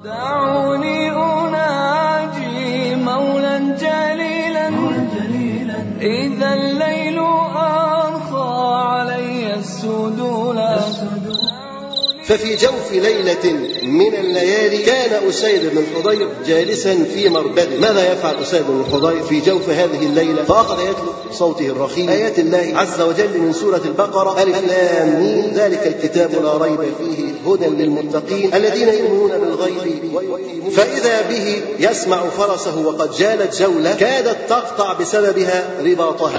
دعوني أناجي مولا جليلا إذا الليل أرخى علي السدولا ففي جوف ليلة من الليالي كان أسيد بن الحضير جالسا في مربده ماذا يفعل أسيد بن الحضير في جوف هذه الليلة فأخذ يتلو صوته الرخيم آيات الله عز وجل من سورة البقرة ألف لام ميم ذلك الكتاب لا ريب فيه هدى للمتقين الذين يؤمنون بالغيب ويقيمون فإذا به يسمع فرسه وقد جالت جولة كادت تقطع بسببها رباطها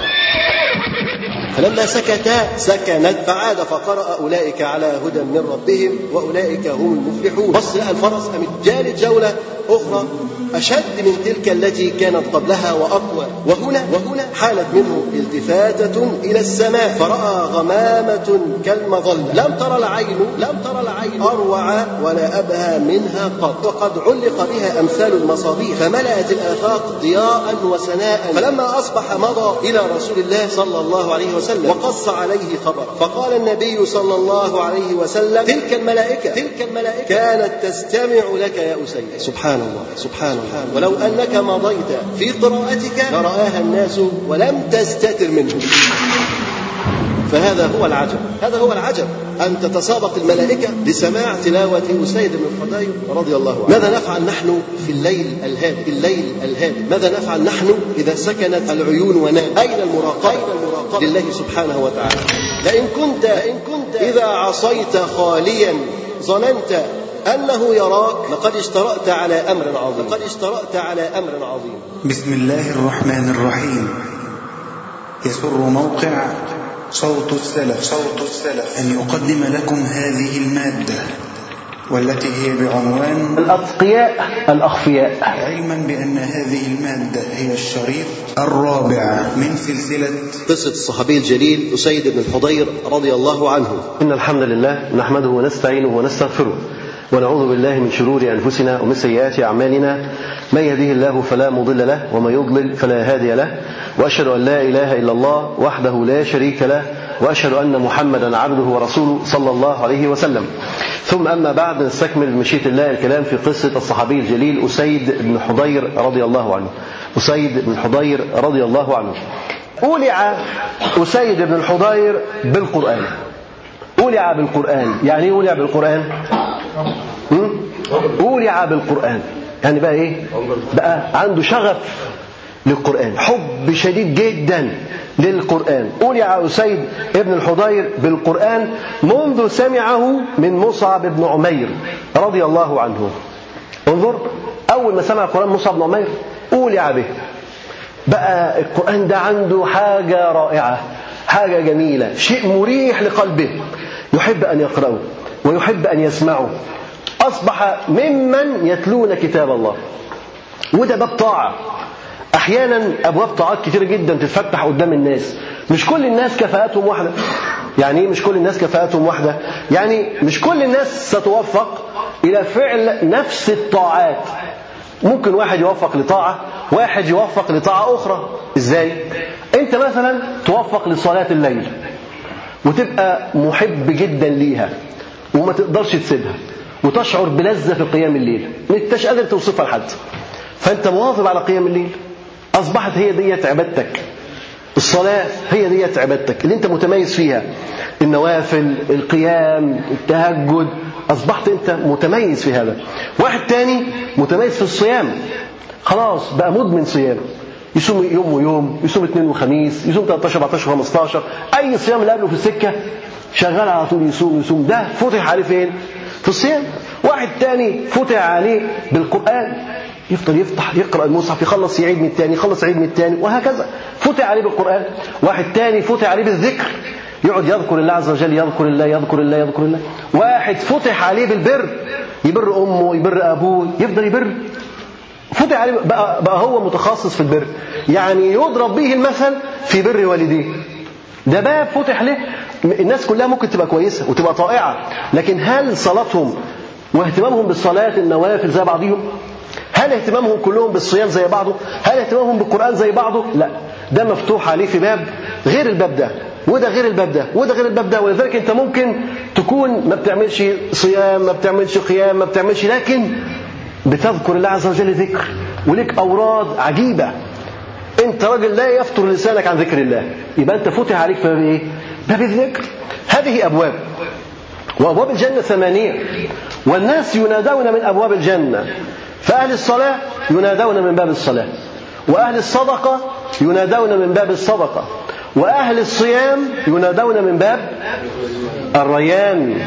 فلما سكتا سكنت فعاد فقرأ أولئك على هدى من ربهم وأولئك هم المفلحون بص لقى الفرس قامت جالت جولة أخرى أشد من تلك التي كانت قبلها وأقوى وهنا وهنا حالت منه التفاتة إلى السماء فرأى غمامة كالمظلة لم ترى العين لم ترى العين أروع ولا أبهى منها قط وقد علق بها أمثال المصابيح فملأت الآفاق ضياء وسناء فلما أصبح مضى إلى رسول الله صلى الله عليه وسلم وقص عليه خبر فقال النبي صلى الله عليه وسلم تلك الملائكة تلك الملائكة كانت تستمع لك يا أسيد سبحان الله سبحان الله ولو أنك مضيت في قراءتك لرآها الناس ولم تستتر منهم فهذا هو العجب هذا هو العجب أن تتسابق الملائكة لسماع تلاوة أسيد بن الحضير رضي الله عنه ماذا نفعل نحن في الليل الهادئ الليل الهادئ ماذا نفعل نحن إذا سكنت العيون ونام أين المراقبة أين المراقبة لله سبحانه وتعالى لئن كنت لئن كنت إذا عصيت خاليا ظننت أنه يراك لقد اشترأت على أمر عظيم لقد اشترأت على أمر عظيم بسم الله الرحمن الرحيم يسر موقع صوت السلف صوت السلف أن يقدم لكم هذه المادة والتي هي بعنوان الأتقياء الأخفياء علما بأن هذه المادة هي الشريط الرابع من سلسلة قصة الصحابي الجليل أسيد بن الحضير رضي الله عنه إن الحمد لله نحمده ونستعينه ونستغفره ونعوذ بالله من شرور أنفسنا ومن سيئات أعمالنا من يهده الله فلا مضل له ومن يضلل فلا هادي له وأشهد أن لا إله إلا الله وحده لا شريك له وأشهد أن محمدا عبده ورسوله صلى الله عليه وسلم ثم أما بعد نستكمل بمشيئة الله الكلام في قصة الصحابي الجليل أسيد بن حضير رضي الله عنه أسيد بن حضير رضي الله عنه أولع أسيد بن الحضير بالقرآن أولع بالقرآن يعني إيه أولع بالقرآن أولع بالقرآن يعني بقى إيه بقى عنده شغف للقرآن حب شديد جدا للقرآن أولع أسيد ابن الحضير بالقرآن منذ سمعه من مصعب بن عمير رضي الله عنه انظر أول ما سمع القرآن مصعب بن عمير أولع به بقى القرآن ده عنده حاجة رائعة حاجة جميلة شيء مريح لقلبه يحب أن يقرأه ويحب أن يسمعه أصبح ممن يتلون كتاب الله وده باب طاعة أحيانا أبواب طاعات كتير جدا تتفتح قدام الناس مش كل الناس كفاءتهم واحدة يعني ايه مش كل الناس كفاءتهم واحدة يعني مش كل الناس ستوفق إلى فعل نفس الطاعات ممكن واحد يوفق لطاعة واحد يوفق لطاعة أخرى إزاي أنت مثلا توفق لصلاة الليل وتبقى محب جدا ليها وما تقدرش تسيبها وتشعر بلذة في قيام الليل ما انتش قادر توصفها لحد فأنت مواظب على قيام الليل أصبحت هي ديت عبادتك الصلاة هي ديت عبادتك اللي أنت متميز فيها النوافل القيام التهجد أصبحت أنت متميز في هذا واحد تاني متميز في الصيام خلاص بقى مدمن صيام يصوم يوم ويوم يصوم اثنين وخميس يصوم 13 14 15 اي صيام اللي قبله في السكه شغال على طول يصوم يصوم ده فتح عليه فين في الصيام واحد تاني فتح عليه بالقران يفضل يفتح يقرا المصحف يخلص يعيد من الثاني يخلص يعيد من الثاني وهكذا فتح عليه بالقران واحد تاني فتح عليه بالذكر يقعد يذكر الله عز وجل يذكر الله يذكر الله يذكر الله واحد فتح عليه بالبر يبر امه يبر ابوه يفضل يبر فتح عليه بقى, بقى هو متخصص في البر يعني يضرب به المثل في بر والديه ده باب فتح له الناس كلها ممكن تبقى كويسه وتبقى طائعه لكن هل صلاتهم واهتمامهم بالصلاه النوافل زي بعضهم هل اهتمامهم كلهم بالصيام زي بعضه هل اهتمامهم بالقران زي بعضه لا ده مفتوح عليه في باب غير الباب ده وده غير الباب ده وده غير الباب ده ولذلك انت ممكن تكون ما بتعملش صيام ما بتعملش قيام ما بتعملش لكن بتذكر الله عز وجل ذكر ولك أوراد عجيبة أنت راجل لا يفتر لسانك عن ذكر الله يبقى أنت فتح عليك باب إيه؟ باب الذكر هذه أبواب وأبواب الجنة ثمانية والناس ينادون من أبواب الجنة فأهل الصلاة ينادون من باب الصلاة وأهل الصدقة ينادون من باب الصدقة وأهل الصيام ينادون من باب الريان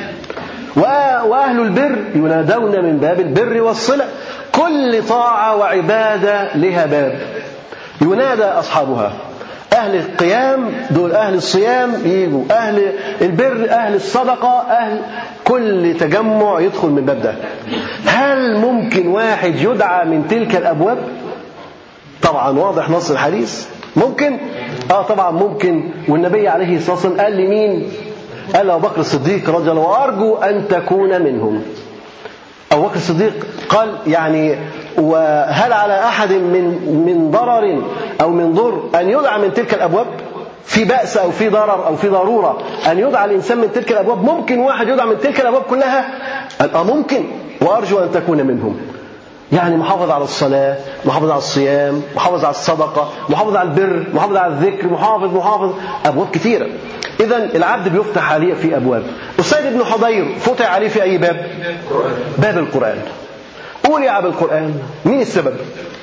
وأهل البر ينادون من باب البر والصلة كل طاعة وعبادة لها باب ينادى أصحابها أهل القيام دول أهل الصيام يجوا أهل البر أهل الصدقة أهل كل تجمع يدخل من الباب ده هل ممكن واحد يدعى من تلك الأبواب طبعا واضح نص الحديث ممكن اه طبعا ممكن والنبي عليه الصلاه والسلام قال لمين قال ابو بكر الصديق رضي الله وارجو ان تكون منهم ابو بكر الصديق قال يعني وهل على احد من من ضرر او من ضر ان يدعى من تلك الابواب في بأس أو في ضرر أو في ضرورة أن يدعى الإنسان من تلك الأبواب ممكن واحد يدعى من تلك الأبواب كلها قال آه ممكن وأرجو أن تكون منهم يعني محافظ على الصلاة محافظ على الصيام محافظ على الصدقة محافظ على البر محافظ على الذكر محافظ محافظ أبواب كثيرة إذا العبد بيفتح عليه في أبواب أسيد بن حضير فتح عليه في أي باب باب القرآن قول يا بالقرآن مين السبب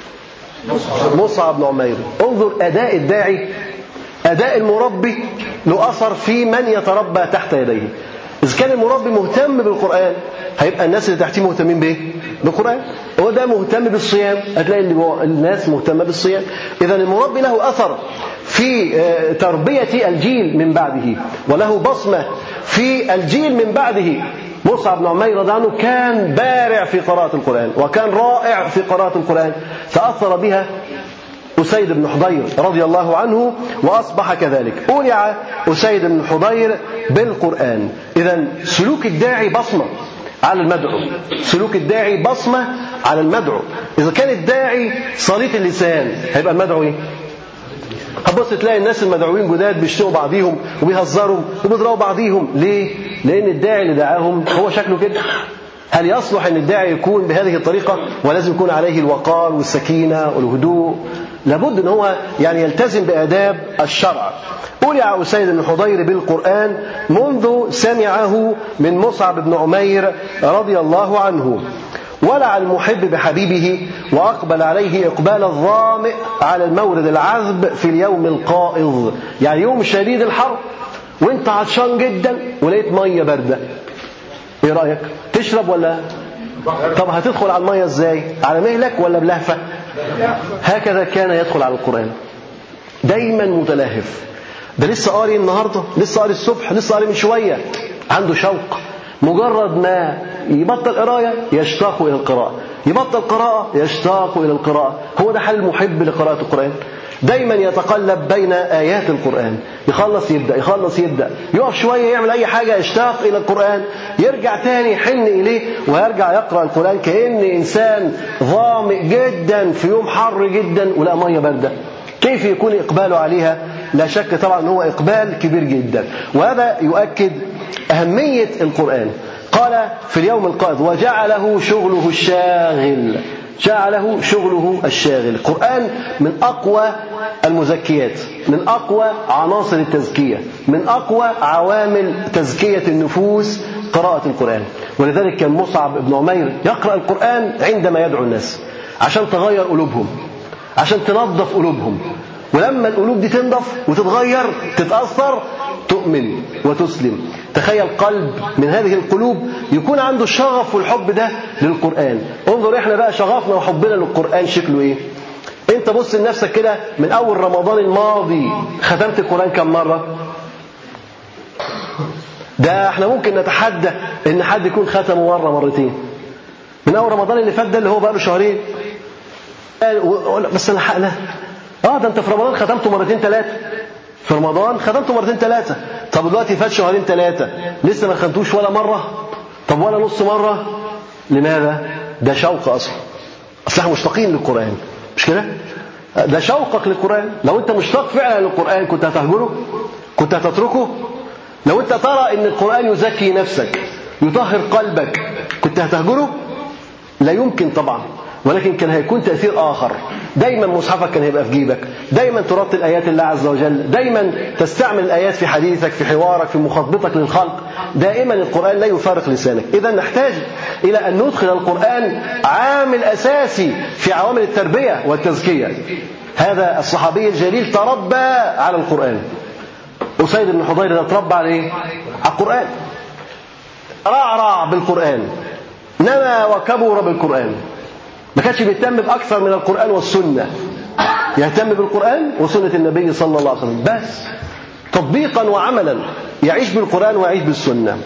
مصعب بن عمير انظر أداء الداعي أداء المربي له أثر في من يتربى تحت يديه إذا كان المربي مهتم بالقرآن هيبقى الناس اللي تحتيه مهتمين بإيه؟ بالقرآن هو ده مهتم بالصيام هتلاقي الناس مهتمة بالصيام إذا المربي له أثر في آه، تربية الجيل من بعده وله بصمة في الجيل من بعده مصعب بن عمير رضي عنه كان بارع في قراءة القرآن وكان رائع في قراءة القرآن تأثر بها أسيد بن حضير رضي الله عنه وأصبح كذلك أولع أسيد بن حضير بالقرآن إذا سلوك الداعي بصمة على المدعو سلوك الداعي بصمة على المدعو إذا كان الداعي صليت اللسان هيبقى المدعو إيه؟ هتبص تلاقي الناس المدعوين جداد بيشتموا بعضيهم وبيهزروا وبيضربوا بعضيهم ليه؟ لأن الداعي اللي دعاهم هو شكله كده هل يصلح أن الداعي يكون بهذه الطريقة ولازم يكون عليه الوقار والسكينة والهدوء لابد ان هو يعني يلتزم بآداب الشرع أولع أسيد بن حضير بالقرآن منذ سمعه من مصعب بن عمير رضي الله عنه ولع المحب بحبيبه وأقبل عليه إقبال الظامئ على المورد العذب في اليوم القائض يعني يوم شديد الحر وانت عطشان جدا ولقيت مية باردة ايه رأيك تشرب ولا طب هتدخل على المية ازاي على مهلك ولا بلهفة هكذا كان يدخل على القرآن دايما متلهف ده لسه قاري النهارده لسه قاري الصبح لسه قاري من شويه عنده شوق مجرد ما يبطل قرايه يشتاق الى القراءه يبطل قراءه يشتاق الى القراءه هو ده حال المحب لقراءه القران دايما يتقلب بين آيات القرآن يخلص يبدأ يخلص يبدأ يقف شوية يعمل أي حاجة يشتاق إلى القرآن يرجع تاني يحن إليه ويرجع يقرأ القرآن كأن إنسان ظامئ جدا في يوم حر جدا ولا مية باردة كيف يكون إقباله عليها لا شك طبعا هو إقبال كبير جدا وهذا يؤكد أهمية القرآن قال في اليوم القائد وجعله شغله الشاغل جعله شغله الشاغل القرآن من أقوى المزكيات من أقوى عناصر التزكية من أقوى عوامل تزكية النفوس قراءة القرآن ولذلك كان مصعب بن عمير يقرأ القرآن عندما يدعو الناس عشان تغير قلوبهم عشان تنظف قلوبهم ولما القلوب دي تنضف وتتغير تتأثر تؤمن وتسلم تخيل قلب من هذه القلوب يكون عنده الشغف والحب ده للقرآن انظر احنا بقى شغفنا وحبنا للقرآن شكله ايه انت بص لنفسك كده من اول رمضان الماضي ختمت القرآن كم مرة ده احنا ممكن نتحدى ان حد يكون ختمه مرة مرتين من اول رمضان اللي فات ده اللي هو بقى له شهرين بس انا حقنا اه ده انت في رمضان ختمته مرتين ثلاثة في رمضان ختمته مرتين ثلاثة طب دلوقتي فات شهرين ثلاثة لسه ما ختمتوش ولا مرة طب ولا نص مرة لماذا ده شوق أصلا أصل احنا مشتاقين للقرآن مش كده ده شوقك للقرآن لو أنت مشتاق فعلا للقرآن كنت هتهجره كنت هتتركه لو أنت ترى أن القرآن يزكي نفسك يطهر قلبك كنت هتهجره لا يمكن طبعا ولكن كان هيكون تأثير آخر دايما مصحفك كان هيبقى في جيبك دايما ترتل آيات الله عز وجل دايما تستعمل الآيات في حديثك في حوارك في مخاطبتك للخلق دائما القرآن لا يفارق لسانك إذا نحتاج إلى أن ندخل القرآن عامل أساسي في عوامل التربية والتزكية هذا الصحابي الجليل تربى على القرآن أسيد بن حضير ده تربى على إيه؟ على القرآن رعرع بالقرآن نما وكبر بالقرآن ما كانش بيهتم بأكثر من القرآن والسنة يهتم بالقرآن وسنة النبي صلى الله عليه وسلم بس تطبيقا وعملا يعيش بالقرآن ويعيش بالسنة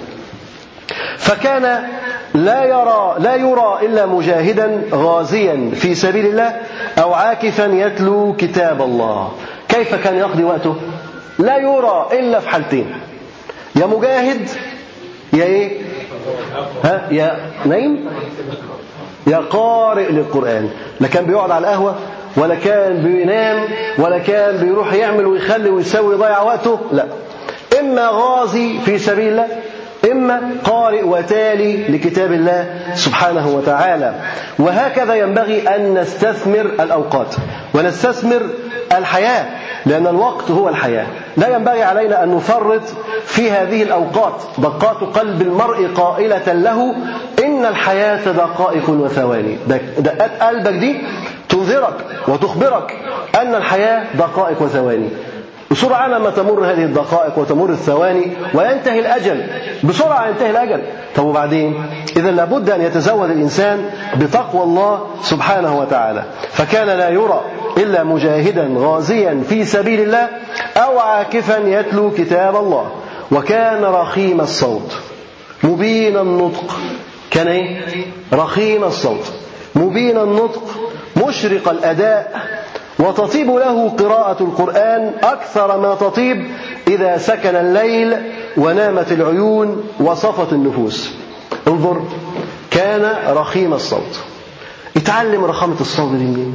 فكان لا يرى لا يرى الا مجاهدا غازيا في سبيل الله او عاكفا يتلو كتاب الله كيف كان يقضي وقته لا يرى الا في حالتين يا مجاهد يا ايه ها يا نايم يا قارئ للقران لا كان بيقعد على القهوه ولا كان بينام ولا كان بيروح يعمل ويخلي ويسوي يضيع وقته لا اما غازي في سبيل الله إما قارئ وتالي لكتاب الله سبحانه وتعالى وهكذا ينبغي أن نستثمر الأوقات ونستثمر الحياة لأن الوقت هو الحياة لا ينبغي علينا أن نفرط في هذه الأوقات دقات قلب المرء قائلة له إن الحياة دقائق وثواني دقات قلبك دي تنذرك وتخبرك أن الحياة دقائق وثواني بسرعة لما تمر هذه الدقائق وتمر الثواني وينتهي الأجل بسرعة ينتهي الأجل طب وبعدين إذا لابد أن يتزود الإنسان بتقوى الله سبحانه وتعالى فكان لا يرى إلا مجاهدا غازيا في سبيل الله أو عاكفا يتلو كتاب الله وكان رخيم الصوت مبين النطق كان ايه رخيم الصوت مبين النطق مشرق الأداء وتطيب له قراءة القرآن أكثر ما تطيب إذا سكن الليل ونامت العيون وصفت النفوس انظر كان رخيم الصوت اتعلم رخامة الصوت دي منين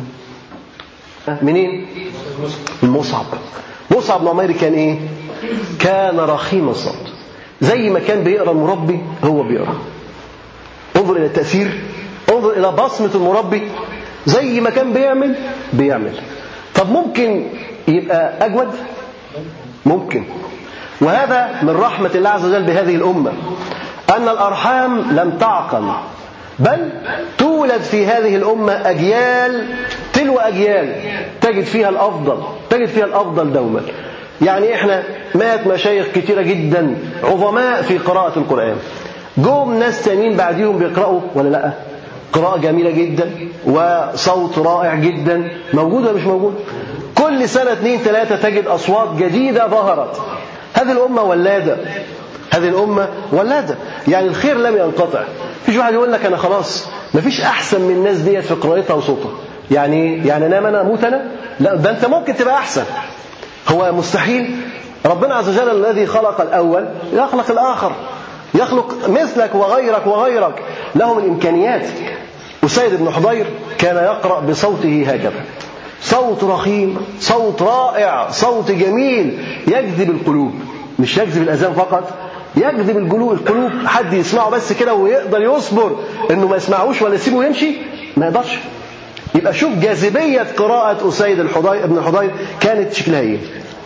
منين المصعب مصعب بن عمير كان ايه كان رخيم الصوت زي ما كان بيقرا المربي هو بيقرا انظر الى التاثير انظر الى بصمه المربي زي ما كان بيعمل بيعمل طب ممكن يبقى أجود ممكن وهذا من رحمة الله عز وجل بهذه الأمة أن الأرحام لم تعقم بل تولد في هذه الأمة أجيال تلو أجيال تجد فيها الأفضل تجد فيها الأفضل دوما يعني إحنا مات مشايخ كتيرة جدا عظماء في قراءة القرآن جم ناس تانيين بعديهم بيقرأوا ولا لأ قراءة جميلة جدا وصوت رائع جدا موجود ولا مش موجود كل سنة اثنين ثلاثة تجد أصوات جديدة ظهرت هذه الأمة ولادة هذه الأمة ولادة يعني الخير لم ينقطع فيش واحد يقول لك أنا خلاص مفيش أحسن من الناس ديت في قراءتها وصوتها يعني يعني انام انا اموت انا لا ده انت ممكن تبقى احسن هو مستحيل ربنا عز وجل الذي خلق الاول يخلق الاخر يخلق مثلك وغيرك وغيرك لهم الامكانيات أسيد بن حضير كان يقرأ بصوته هكذا صوت رخيم صوت رائع صوت جميل يجذب القلوب مش يجذب الأذان فقط يجذب القلوب القلوب حد يسمعه بس كده ويقدر يصبر انه ما يسمعوش ولا يسيبه يمشي ما يقدرش يبقى شوف جاذبية قراءة أسيد الحضير ابن حضير كانت شكلها ايه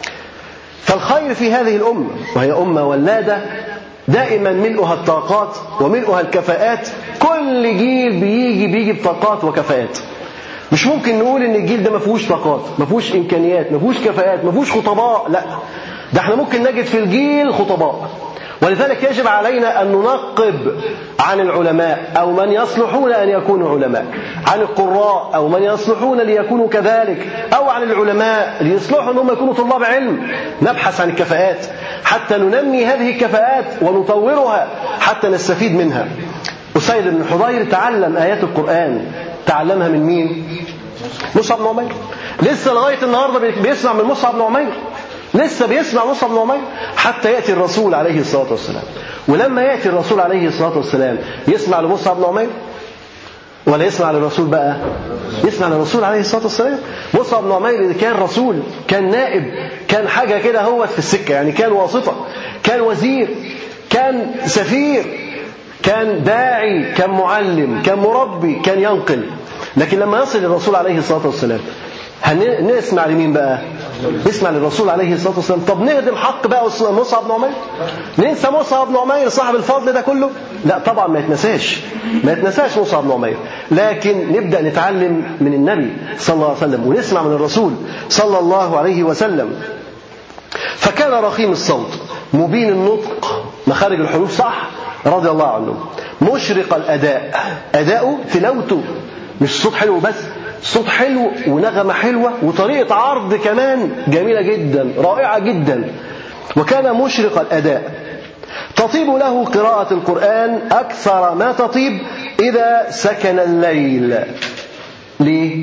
فالخير في هذه الأمة وهي أمة ولادة دائما ملؤها الطاقات وملؤها الكفاءات كل جيل بيجي بيجي بطاقات وكفاءات مش ممكن نقول ان الجيل ده ما فيهوش طاقات ما فيهوش امكانيات ما فيهوش كفاءات ما فيهوش خطباء لا ده احنا ممكن نجد في الجيل خطباء ولذلك يجب علينا أن ننقب عن العلماء أو من يصلحون أن يكونوا علماء عن القراء أو من يصلحون ليكونوا كذلك أو عن العلماء ليصلحوا أنهم يكونوا طلاب علم نبحث عن الكفاءات حتى ننمي هذه الكفاءات ونطورها حتى نستفيد منها أسيد بن حضير تعلم آيات القرآن تعلمها من مين؟ مصعب بن عمير لسه لغاية النهاردة بيسمع من مصعب بن عمير لسه بيسمع مصعب بن عمير حتى يأتي الرسول عليه الصلاة والسلام ولما يأتي الرسول عليه الصلاة والسلام يسمع لمصعب بن عمير ولا يسمع للرسول بقى يسمع للرسول عليه الصلاة والسلام مصعب بن عمير كان رسول كان نائب كان حاجة كده هو في السكة يعني كان واسطة كان وزير كان سفير كان داعي كان معلم كان مربي كان ينقل لكن لما يصل الرسول عليه الصلاة والسلام هنسمع لمين بقى نسمع للرسول عليه الصلاة والسلام طب نهدم حق بقى مصعب بن عمير ننسى مصعب بن عمير صاحب الفضل ده كله لا طبعا ما يتنساش ما يتنساش مصعب بن عمير لكن نبدأ نتعلم من النبي صلى الله عليه وسلم ونسمع من الرسول صلى الله عليه وسلم فكان رخيم الصوت مبين النطق مخارج الحروف صح رضي الله عنه مشرق الأداء أداؤه تلاوته مش صوت حلو بس صوت حلو ونغمة حلوة وطريقة عرض كمان جميلة جدا رائعة جدا وكان مشرق الأداء تطيب له قراءة القرآن أكثر ما تطيب إذا سكن الليل ليه؟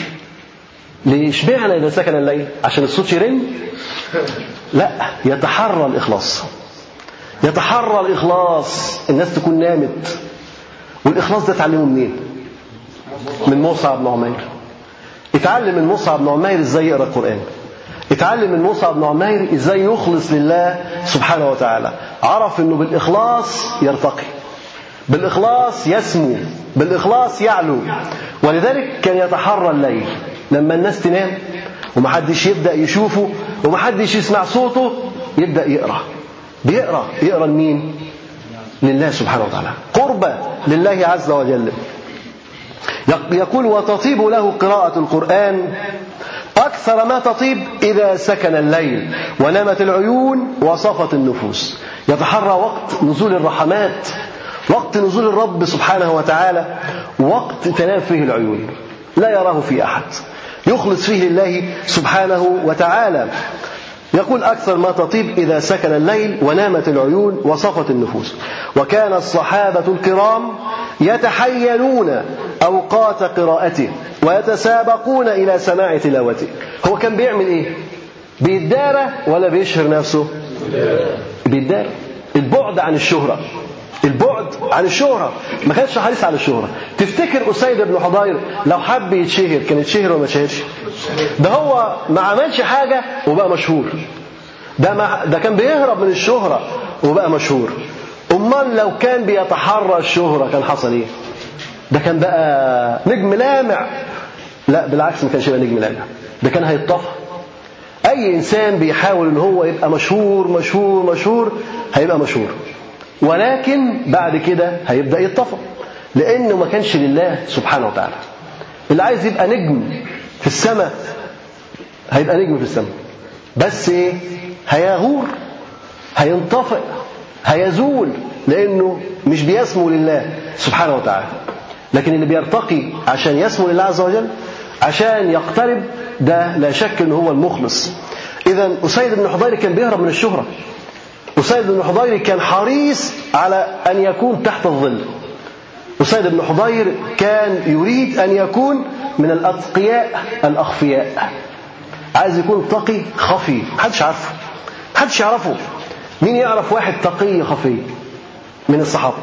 ليه اشمعنى إذا سكن الليل؟ عشان الصوت يرن؟ لا يتحرى الإخلاص يتحرى الإخلاص الناس تكون نامت والإخلاص ده تعلمه منين؟ من مصعب بن عمير اتعلم من مصعب بن عمير ازاي يقرا القران اتعلم من مصعب بن عمير ازاي يخلص لله سبحانه وتعالى عرف انه بالاخلاص يرتقي بالاخلاص يسمو بالاخلاص يعلو ولذلك كان يتحرى الليل لما الناس تنام ومحدش يبدا يشوفه ومحدش يسمع صوته يبدا يقرا بيقرا يقرا لمين لله سبحانه وتعالى قربة لله عز وجل يقول وتطيب له قراءة القرآن أكثر ما تطيب إذا سكن الليل ونامت العيون وصفت النفوس يتحرى وقت نزول الرحمات وقت نزول الرب سبحانه وتعالى وقت تنام فيه العيون لا يراه في أحد يخلص فيه لله سبحانه وتعالى يقول أكثر ما تطيب إذا سكن الليل ونامت العيون وصفت النفوس وكان الصحابة الكرام يتحينون أوقات قراءته ويتسابقون إلى سماع تلاوته هو كان بيعمل إيه بيدارى ولا بيشهر نفسه بيدارى البعد عن الشهرة البعد عن الشهرة ما كانش حريص على الشهرة تفتكر أسيد بن حضير لو حب يتشهر كان يتشهر ولا ما يتشهرش ده هو ما عملش حاجة وبقى مشهور ده, ما ده كان بيهرب من الشهرة وبقى مشهور أمال لو كان بيتحرى الشهرة كان حصل إيه ده كان بقى نجم لامع لا بالعكس ما كانش يبقى نجم لامع ده كان هيتطفى أي إنسان بيحاول إن هو يبقى مشهور مشهور مشهور هيبقى مشهور ولكن بعد كده هيبدأ يتطفى لأنه ما كانش لله سبحانه وتعالى اللي عايز يبقى نجم في السماء هيبقى نجم في السماء بس ايه هيغور هينطفئ هيزول لانه مش بيسمو لله سبحانه وتعالى لكن اللي بيرتقي عشان يسمو لله عز وجل عشان يقترب ده لا شك انه هو المخلص اذا اسيد بن حضير كان بيهرب من الشهره اسيد بن حضير كان حريص على ان يكون تحت الظل أسيد بن حضير كان يريد أن يكون من الأتقياء الأخفياء عايز يكون تقي خفي محدش عارفه محدش يعرفه مين يعرف واحد تقي خفي من الصحابة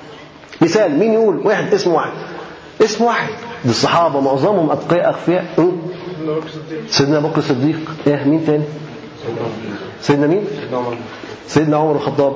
مثال مين يقول واحد اسم واحد اسم واحد دي الصحابة معظمهم أتقياء أخفياء سيدنا أبو بكر الصديق إيه مين تاني سيدنا مين سيدنا عمر الخطاب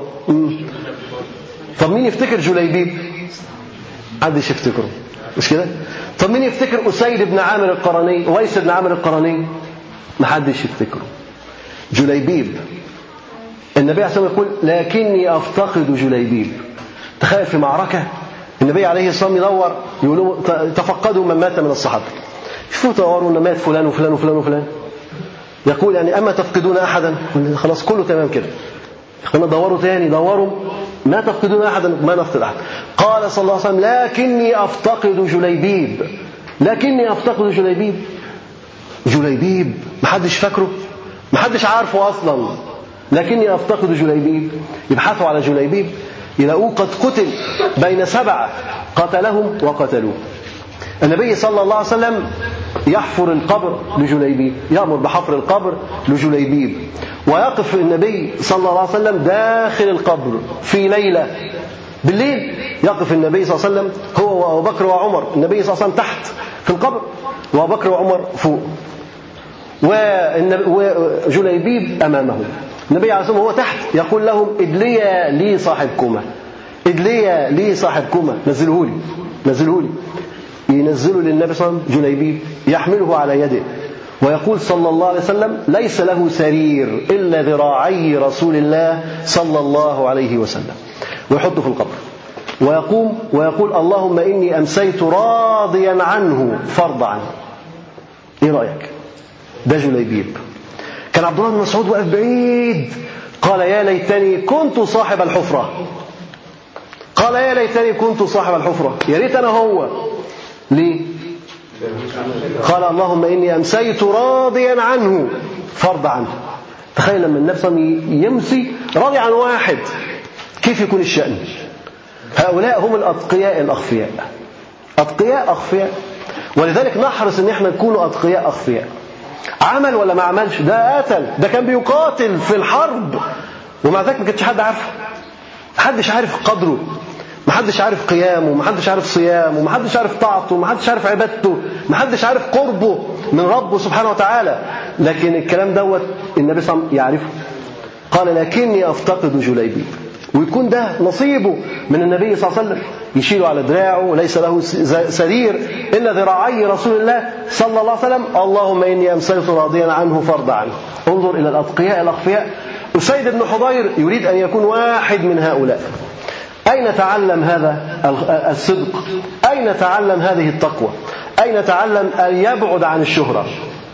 طب مين يفتكر جليبيب محدش يفتكره مش كده طب مين يفتكر أسيد بن عامر القرني ويس بن عامر القرني محدش يفتكره جليبيب النبي عليه الصلاة والسلام يقول لكني أفتقد جليبيب تخيل في معركة النبي عليه الصلاة والسلام يدور يقولوا تفقدوا من مات من الصحابة شوفوا تدوروا ان مات فلان وفلان وفلان وفلان يقول يعني أما تفقدون أحدا خلاص كله تمام كده اخوانا دوروا تاني دوروا ما تفقدون أحدا ما نفقد أحد قال صلى الله عليه وسلم لكني أفتقد جليبيب لكني أفتقد جليبيب جليبيب محدش فاكره محدش عارفه أصلا لكني أفتقد جليبيب يبحثوا على جليبيب يلاقوه قد قتل بين سبعة قتلهم وقتلوه النبي صلى الله عليه وسلم يحفر القبر لجليبيب يأمر بحفر القبر لجليبيب ويقف النبي صلى الله عليه وسلم داخل القبر في ليلة بالليل يقف النبي صلى الله عليه وسلم هو وأبو بكر وعمر النبي صلى الله عليه وسلم تحت في القبر وأبو بكر وعمر فوق وجليبيب أمامهم النبي عليه الصلاة والسلام وهو تحت يقول لهم ادليا لي صاحبكما إدلية ليه صاحبكما نزله لي نزله لي ينزله للنبي صلى الله عليه وسلم جليبيب يحمله على يده ويقول صلى الله عليه وسلم ليس له سرير إلا ذراعي رسول الله صلى الله عليه وسلم ويحطه في القبر ويقوم ويقول اللهم إني أمسيت راضيا عنه فرض عنه إيه رأيك ده جليبيب كان عبد الله بن مسعود واقف بعيد قال يا ليتني كنت صاحب الحفرة قال يا ليتني كنت صاحب الحفرة يا ريت أنا هو ليه قال اللهم إني أمسيت راضيا عنه فرض عنه تخيل لما النبي صلى الله عليه وسلم يمسي راضي عن واحد كيف يكون الشأن هؤلاء هم الأتقياء الأخفياء أتقياء أخفياء ولذلك نحرص ان احنا نكون أتقياء أخفياء عمل ولا ما عملش ده قتل ده كان بيقاتل في الحرب ومع ذلك ما كانش حد عارفه محدش عارف قدره محدش عارف قيامه محدش عارف صيامه محدش عارف طاعته محدش عارف عبادته محدش عارف قربه من ربه سبحانه وتعالى لكن الكلام دوت النبي صلى الله عليه وسلم يعرفه قال لكني أفتقد جليبيب ويكون ده نصيبه من النبي صلى الله عليه وسلم يشيله على دراعه ليس له سرير إلا ذراعي رسول الله صلى الله عليه وسلم اللهم إني أمسيت راضيا عنه فرض عنه انظر إلى الأتقياء الأخفياء أسيد بن حضير يريد أن يكون واحد من هؤلاء أين تعلم هذا الصدق أين تعلم هذه التقوى أين تعلم أن يبعد عن الشهرة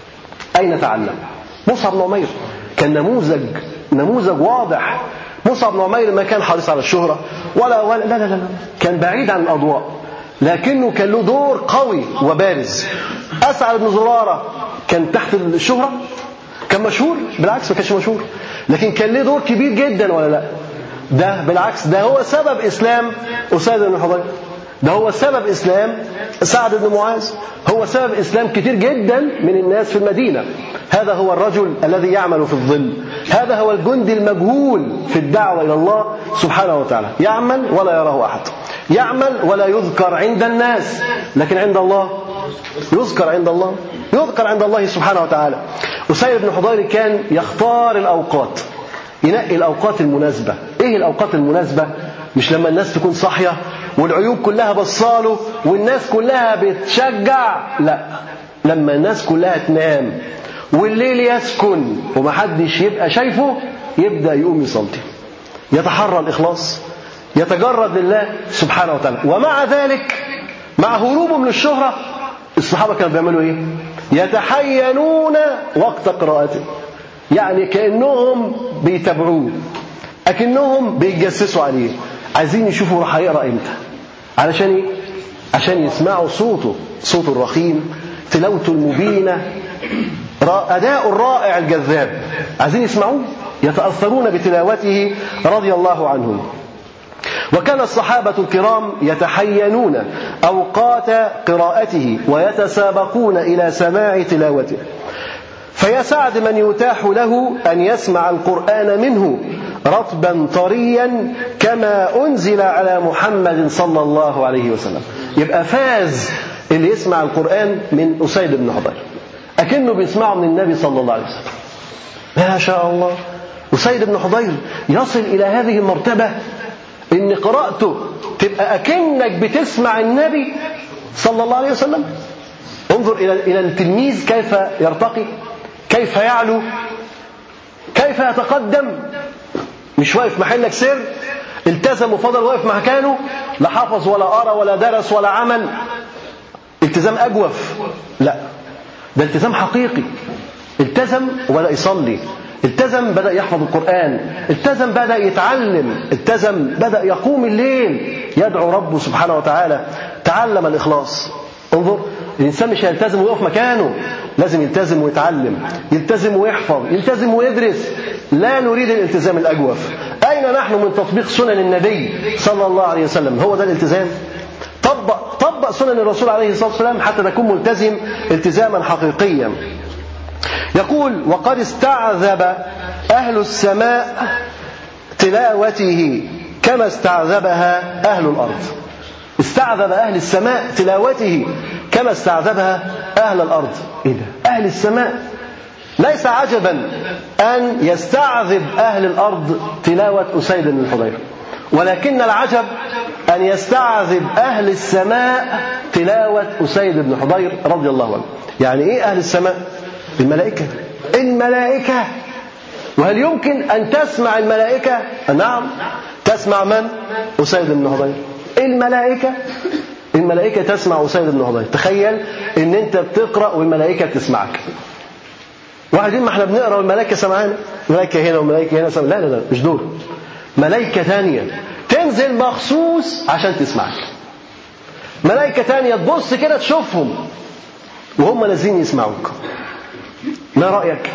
أين تعلم مصعب بن عمير كان نموذج نموذج واضح مصعب بن عمير ما كان حريص على الشهرة ولا, ولا لا, لا لا لا كان بعيد عن الأضواء لكنه كان له دور قوي وبارز أسعد بن زرارة كان تحت الشهرة كان مشهور بالعكس ما كانش مشهور لكن كان له دور كبير جدا ولا لا ده بالعكس ده هو سبب إسلام أسيد بن حضير ده هو سبب إسلام سعد بن معاذ هو سبب إسلام كتير جدا من الناس في المدينة هذا هو الرجل الذي يعمل في الظل هذا هو الجندي المجهول في الدعوة إلى الله سبحانه وتعالى يعمل ولا يراه أحد يعمل ولا يذكر عند الناس لكن عند الله يذكر عند الله يذكر عند الله سبحانه وتعالى أسيد بن حضير كان يختار الأوقات ينقي الأوقات المناسبة إيه الأوقات المناسبة مش لما الناس تكون صاحية والعيوب كلها بصاله والناس كلها بتشجع لا لما الناس كلها تنام والليل يسكن ومحدش يبقى شايفه يبدأ يقوم يصلي يتحرى الإخلاص يتجرد لله سبحانه وتعالى ومع ذلك مع هروبه من الشهرة الصحابة كانوا بيعملوا ايه يتحينون وقت قراءته يعني كأنهم بيتابعوه أكنهم بيتجسسوا عليه عايزين يشوفوا راح هيقرا امتى علشان ايه عشان يسمعوا صوته صوته الرخيم تلاوته المبينه أداء الرائع الجذاب عايزين يسمعوه يتأثرون بتلاوته رضي الله عنهم وكان الصحابة الكرام يتحينون أوقات قراءته ويتسابقون إلى سماع تلاوته فيا سعد من يتاح له أن يسمع القرآن منه رطبا طريا كما أنزل على محمد صلى الله عليه وسلم يبقى فاز اللي يسمع القرآن من أسيد بن حضير أكنه بيسمعه من النبي صلى الله عليه وسلم ما شاء الله أسيد بن حضير يصل إلى هذه المرتبة إن قراءته تبقى أكنك بتسمع النبي صلى الله عليه وسلم انظر إلى إلى التلميذ كيف يرتقي كيف يعلو كيف يتقدم مش واقف محلك سر التزم وفضل واقف مكانه لا حفظ ولا قرا ولا درس ولا عمل التزام اجوف لا ده التزام حقيقي التزم ولا يصلي التزم بدأ يحفظ القرآن التزم بدأ يتعلم التزم بدأ يقوم الليل يدعو ربه سبحانه وتعالى تعلم الإخلاص انظر الإنسان مش هيلتزم ويقف مكانه لازم يلتزم ويتعلم يلتزم ويحفظ يلتزم ويدرس لا نريد الالتزام الأجوف أين نحن من تطبيق سنن النبي صلى الله عليه وسلم هو ده الالتزام طبق طبق سنن الرسول عليه الصلاة والسلام حتى تكون ملتزم التزاما حقيقيا يقول وقد استعذب أهل السماء تلاوته كما استعذبها أهل الأرض استعذب أهل السماء تلاوته كما استعذبها أهل الأرض إيه ده؟ أهل السماء ليس عجبا أن يستعذب أهل الأرض تلاوة أسيد بن الحضير ولكن العجب أن يستعذب أهل السماء تلاوة أسيد بن حضير رضي الله عنه يعني إيه أهل السماء الملائكة الملائكة وهل يمكن أن تسمع الملائكة نعم تسمع من أسيد بن حضير الملائكة الملائكة تسمع أسيد بن حضير تخيل إن أنت بتقرأ والملائكة تسمعك واحد ما احنا بنقرا والملائكه سمعانا ملائكه هنا وملائكه هنا سمع. لا لا لا مش دول ملائكه ثانيه تنزل مخصوص عشان تسمعك ملائكه ثانيه تبص كده تشوفهم وهم نازلين يسمعوك ما رايك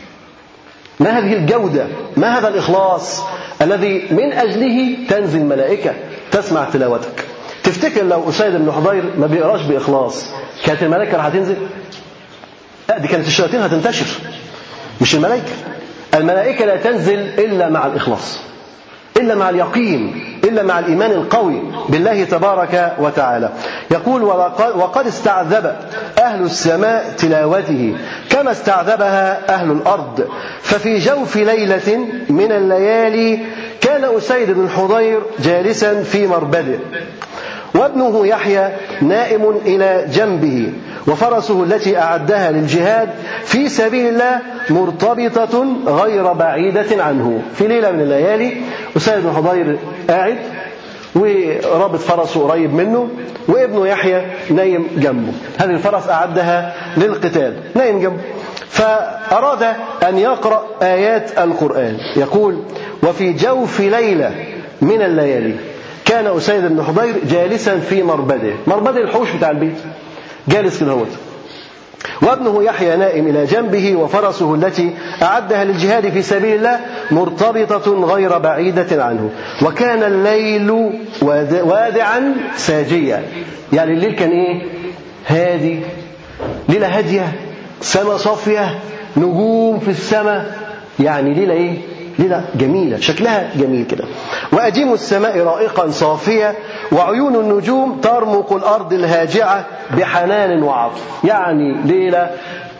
ما هذه الجوده ما هذا الاخلاص الذي من اجله تنزل ملائكه تسمع تلاوتك تفتكر لو اسيد بن حضير ما بيقراش باخلاص كانت الملائكه راح تنزل لا دي كانت الشياطين هتنتشر مش الملائكة الملائكة لا تنزل إلا مع الإخلاص إلا مع اليقين إلا مع الإيمان القوي بالله تبارك وتعالى يقول وقد استعذب أهل السماء تلاوته كما استعذبها أهل الأرض ففي جوف ليلة من الليالي كان أسيد بن حضير جالسا في مربده وابنه يحيى نائم إلى جنبه وفرسه التي أعدها للجهاد في سبيل الله مرتبطة غير بعيدة عنه في ليلة من الليالي أسيد بن حضير قاعد ورابط فرسه قريب منه وابنه يحيى نايم جنبه هذه الفرس أعدها للقتال نايم جنبه فأراد أن يقرأ آيات القرآن يقول وفي جوف ليلة من الليالي كان أسيد بن حضير جالسا في مربده مربده الحوش بتاع البيت جالس كده هوت وابنه يحيى نائم إلى جنبه وفرسه التي أعدها للجهاد في سبيل الله مرتبطة غير بعيدة عنه وكان الليل وادعا ساجيا يعني الليل كان إيه هادي ليلة هادية سماء صافية نجوم في السماء يعني ليلة إيه ليلة جميلة شكلها جميل كده وأجيم السماء رائقا صافية وعيون النجوم ترمق الأرض الهاجعة بحنان وعطف يعني ليلة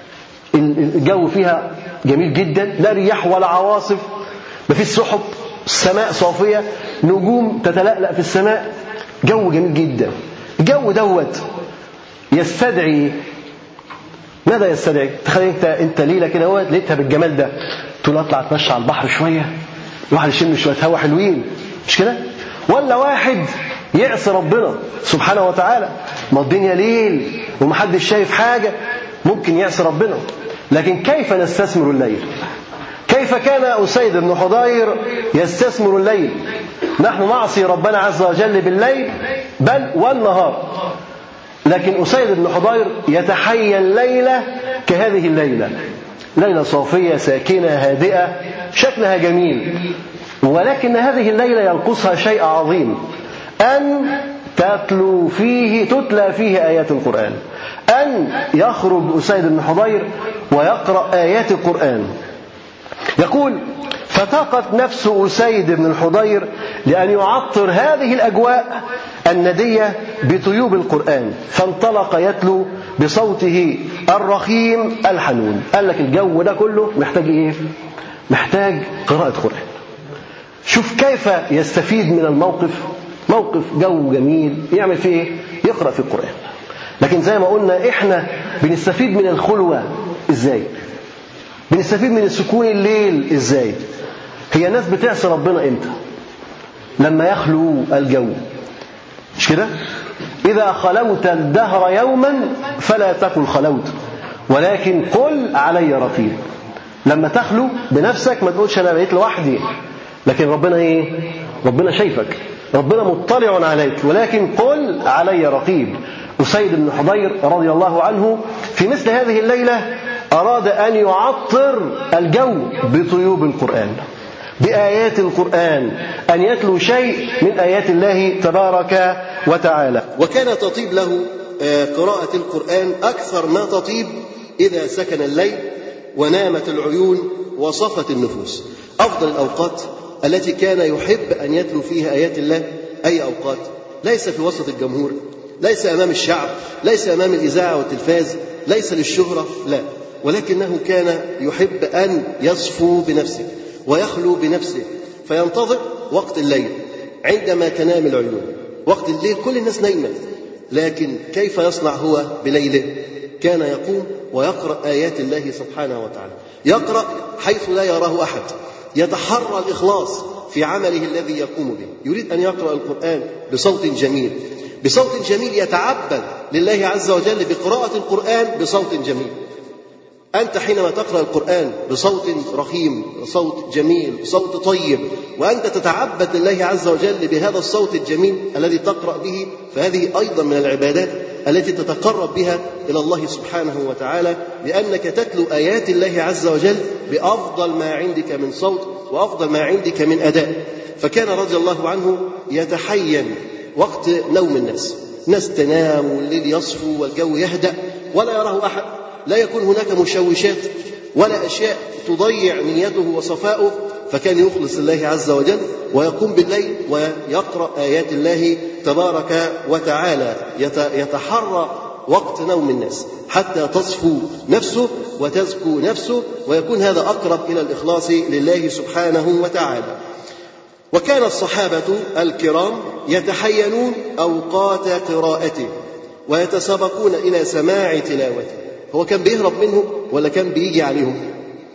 الجو فيها جميل جدا لا رياح ولا عواصف ما فيش سحب السماء صافية نجوم تتلألأ في السماء جو جميل جدا الجو دوت يستدعي ماذا يستدعي؟ تخيل انت انت ليله كده هو لقيتها بالجمال ده تقول اطلع اتمشى على البحر شويه الواحد يشم شويه هوا حلوين مش كده؟ ولا واحد يعصي ربنا سبحانه وتعالى ما الدنيا ليل ومحدش شايف حاجه ممكن يعصي ربنا لكن كيف نستثمر الليل؟ كيف كان أسيد بن حضير يستثمر الليل نحن نعصي ربنا عز وجل بالليل بل والنهار لكن أسيد بن حضير يتحيا الليلة كهذه الليلة ليلة صافية ساكنة هادئة شكلها جميل ولكن هذه الليلة ينقصها شيء عظيم أن تتلو فيه تتلى فيه آيات القرآن أن يخرج أسيد بن حضير ويقرأ آيات القرآن يقول فتاقت نفس أسيد بن الحضير لأن يعطر هذه الأجواء الندية بطيوب القرآن فانطلق يتلو بصوته الرخيم الحنون قال لك الجو ده كله محتاج إيه؟ محتاج قراءة قرآن شوف كيف يستفيد من الموقف موقف جو جميل يعمل فيه إيه؟ يقرأ في القرآن لكن زي ما قلنا إحنا بنستفيد من الخلوة إزاي بنستفيد من سكون الليل إزاي هي ناس بتعصي ربنا إمتى لما يخلو الجو مش كده إذا خلوت الدهر يوما فلا تقل خلوت ولكن قل علي رقيب لما تخلو بنفسك ما تقولش أنا بقيت لوحدي لكن ربنا إيه ربنا شايفك ربنا مطلع عليك ولكن قل علي رقيب أسيد بن حضير رضي الله عنه في مثل هذه الليلة أراد أن يعطر الجو بطيوب القرآن بآيات القرآن أن يتلو شيء من آيات الله تبارك وتعالى وكان تطيب له قراءة القرآن أكثر ما تطيب إذا سكن الليل ونامت العيون وصفت النفوس أفضل الأوقات التي كان يحب أن يتلو فيها آيات الله أي أوقات ليس في وسط الجمهور ليس أمام الشعب ليس أمام الإذاعة والتلفاز ليس للشهرة لا ولكنه كان يحب أن يصفو بنفسه ويخلو بنفسه فينتظر وقت الليل عندما تنام العيون وقت الليل كل الناس نايمة لكن كيف يصنع هو بليله كان يقوم ويقرأ آيات الله سبحانه وتعالى يقرأ حيث لا يراه أحد يتحرى الإخلاص في عمله الذي يقوم به يريد أن يقرأ القرآن بصوت جميل بصوت جميل يتعبد لله عز وجل بقراءة القرآن بصوت جميل أنت حينما تقرأ القرآن بصوت رخيم صوت جميل صوت طيب وأنت تتعبد لله عز وجل بهذا الصوت الجميل الذي تقرأ به فهذه أيضا من العبادات التي تتقرب بها إلى الله سبحانه وتعالى لأنك تتلو آيات الله عز وجل بأفضل ما عندك من صوت وأفضل ما عندك من أداء فكان رضي الله عنه يتحين وقت نوم الناس ناس تنام والليل يصفو والجو يهدأ ولا يراه أحد لا يكون هناك مشوشات ولا أشياء تضيع نيته وصفاؤه فكان يخلص الله عز وجل ويقوم بالليل ويقرأ آيات الله تبارك وتعالى يتحرى وقت نوم الناس حتى تصفو نفسه وتزكو نفسه ويكون هذا أقرب إلى الإخلاص لله سبحانه وتعالى وكان الصحابة الكرام يتحينون أوقات قراءته ويتسابقون إلى سماع تلاوته هو كان بيهرب منه ولا كان بيجي عليهم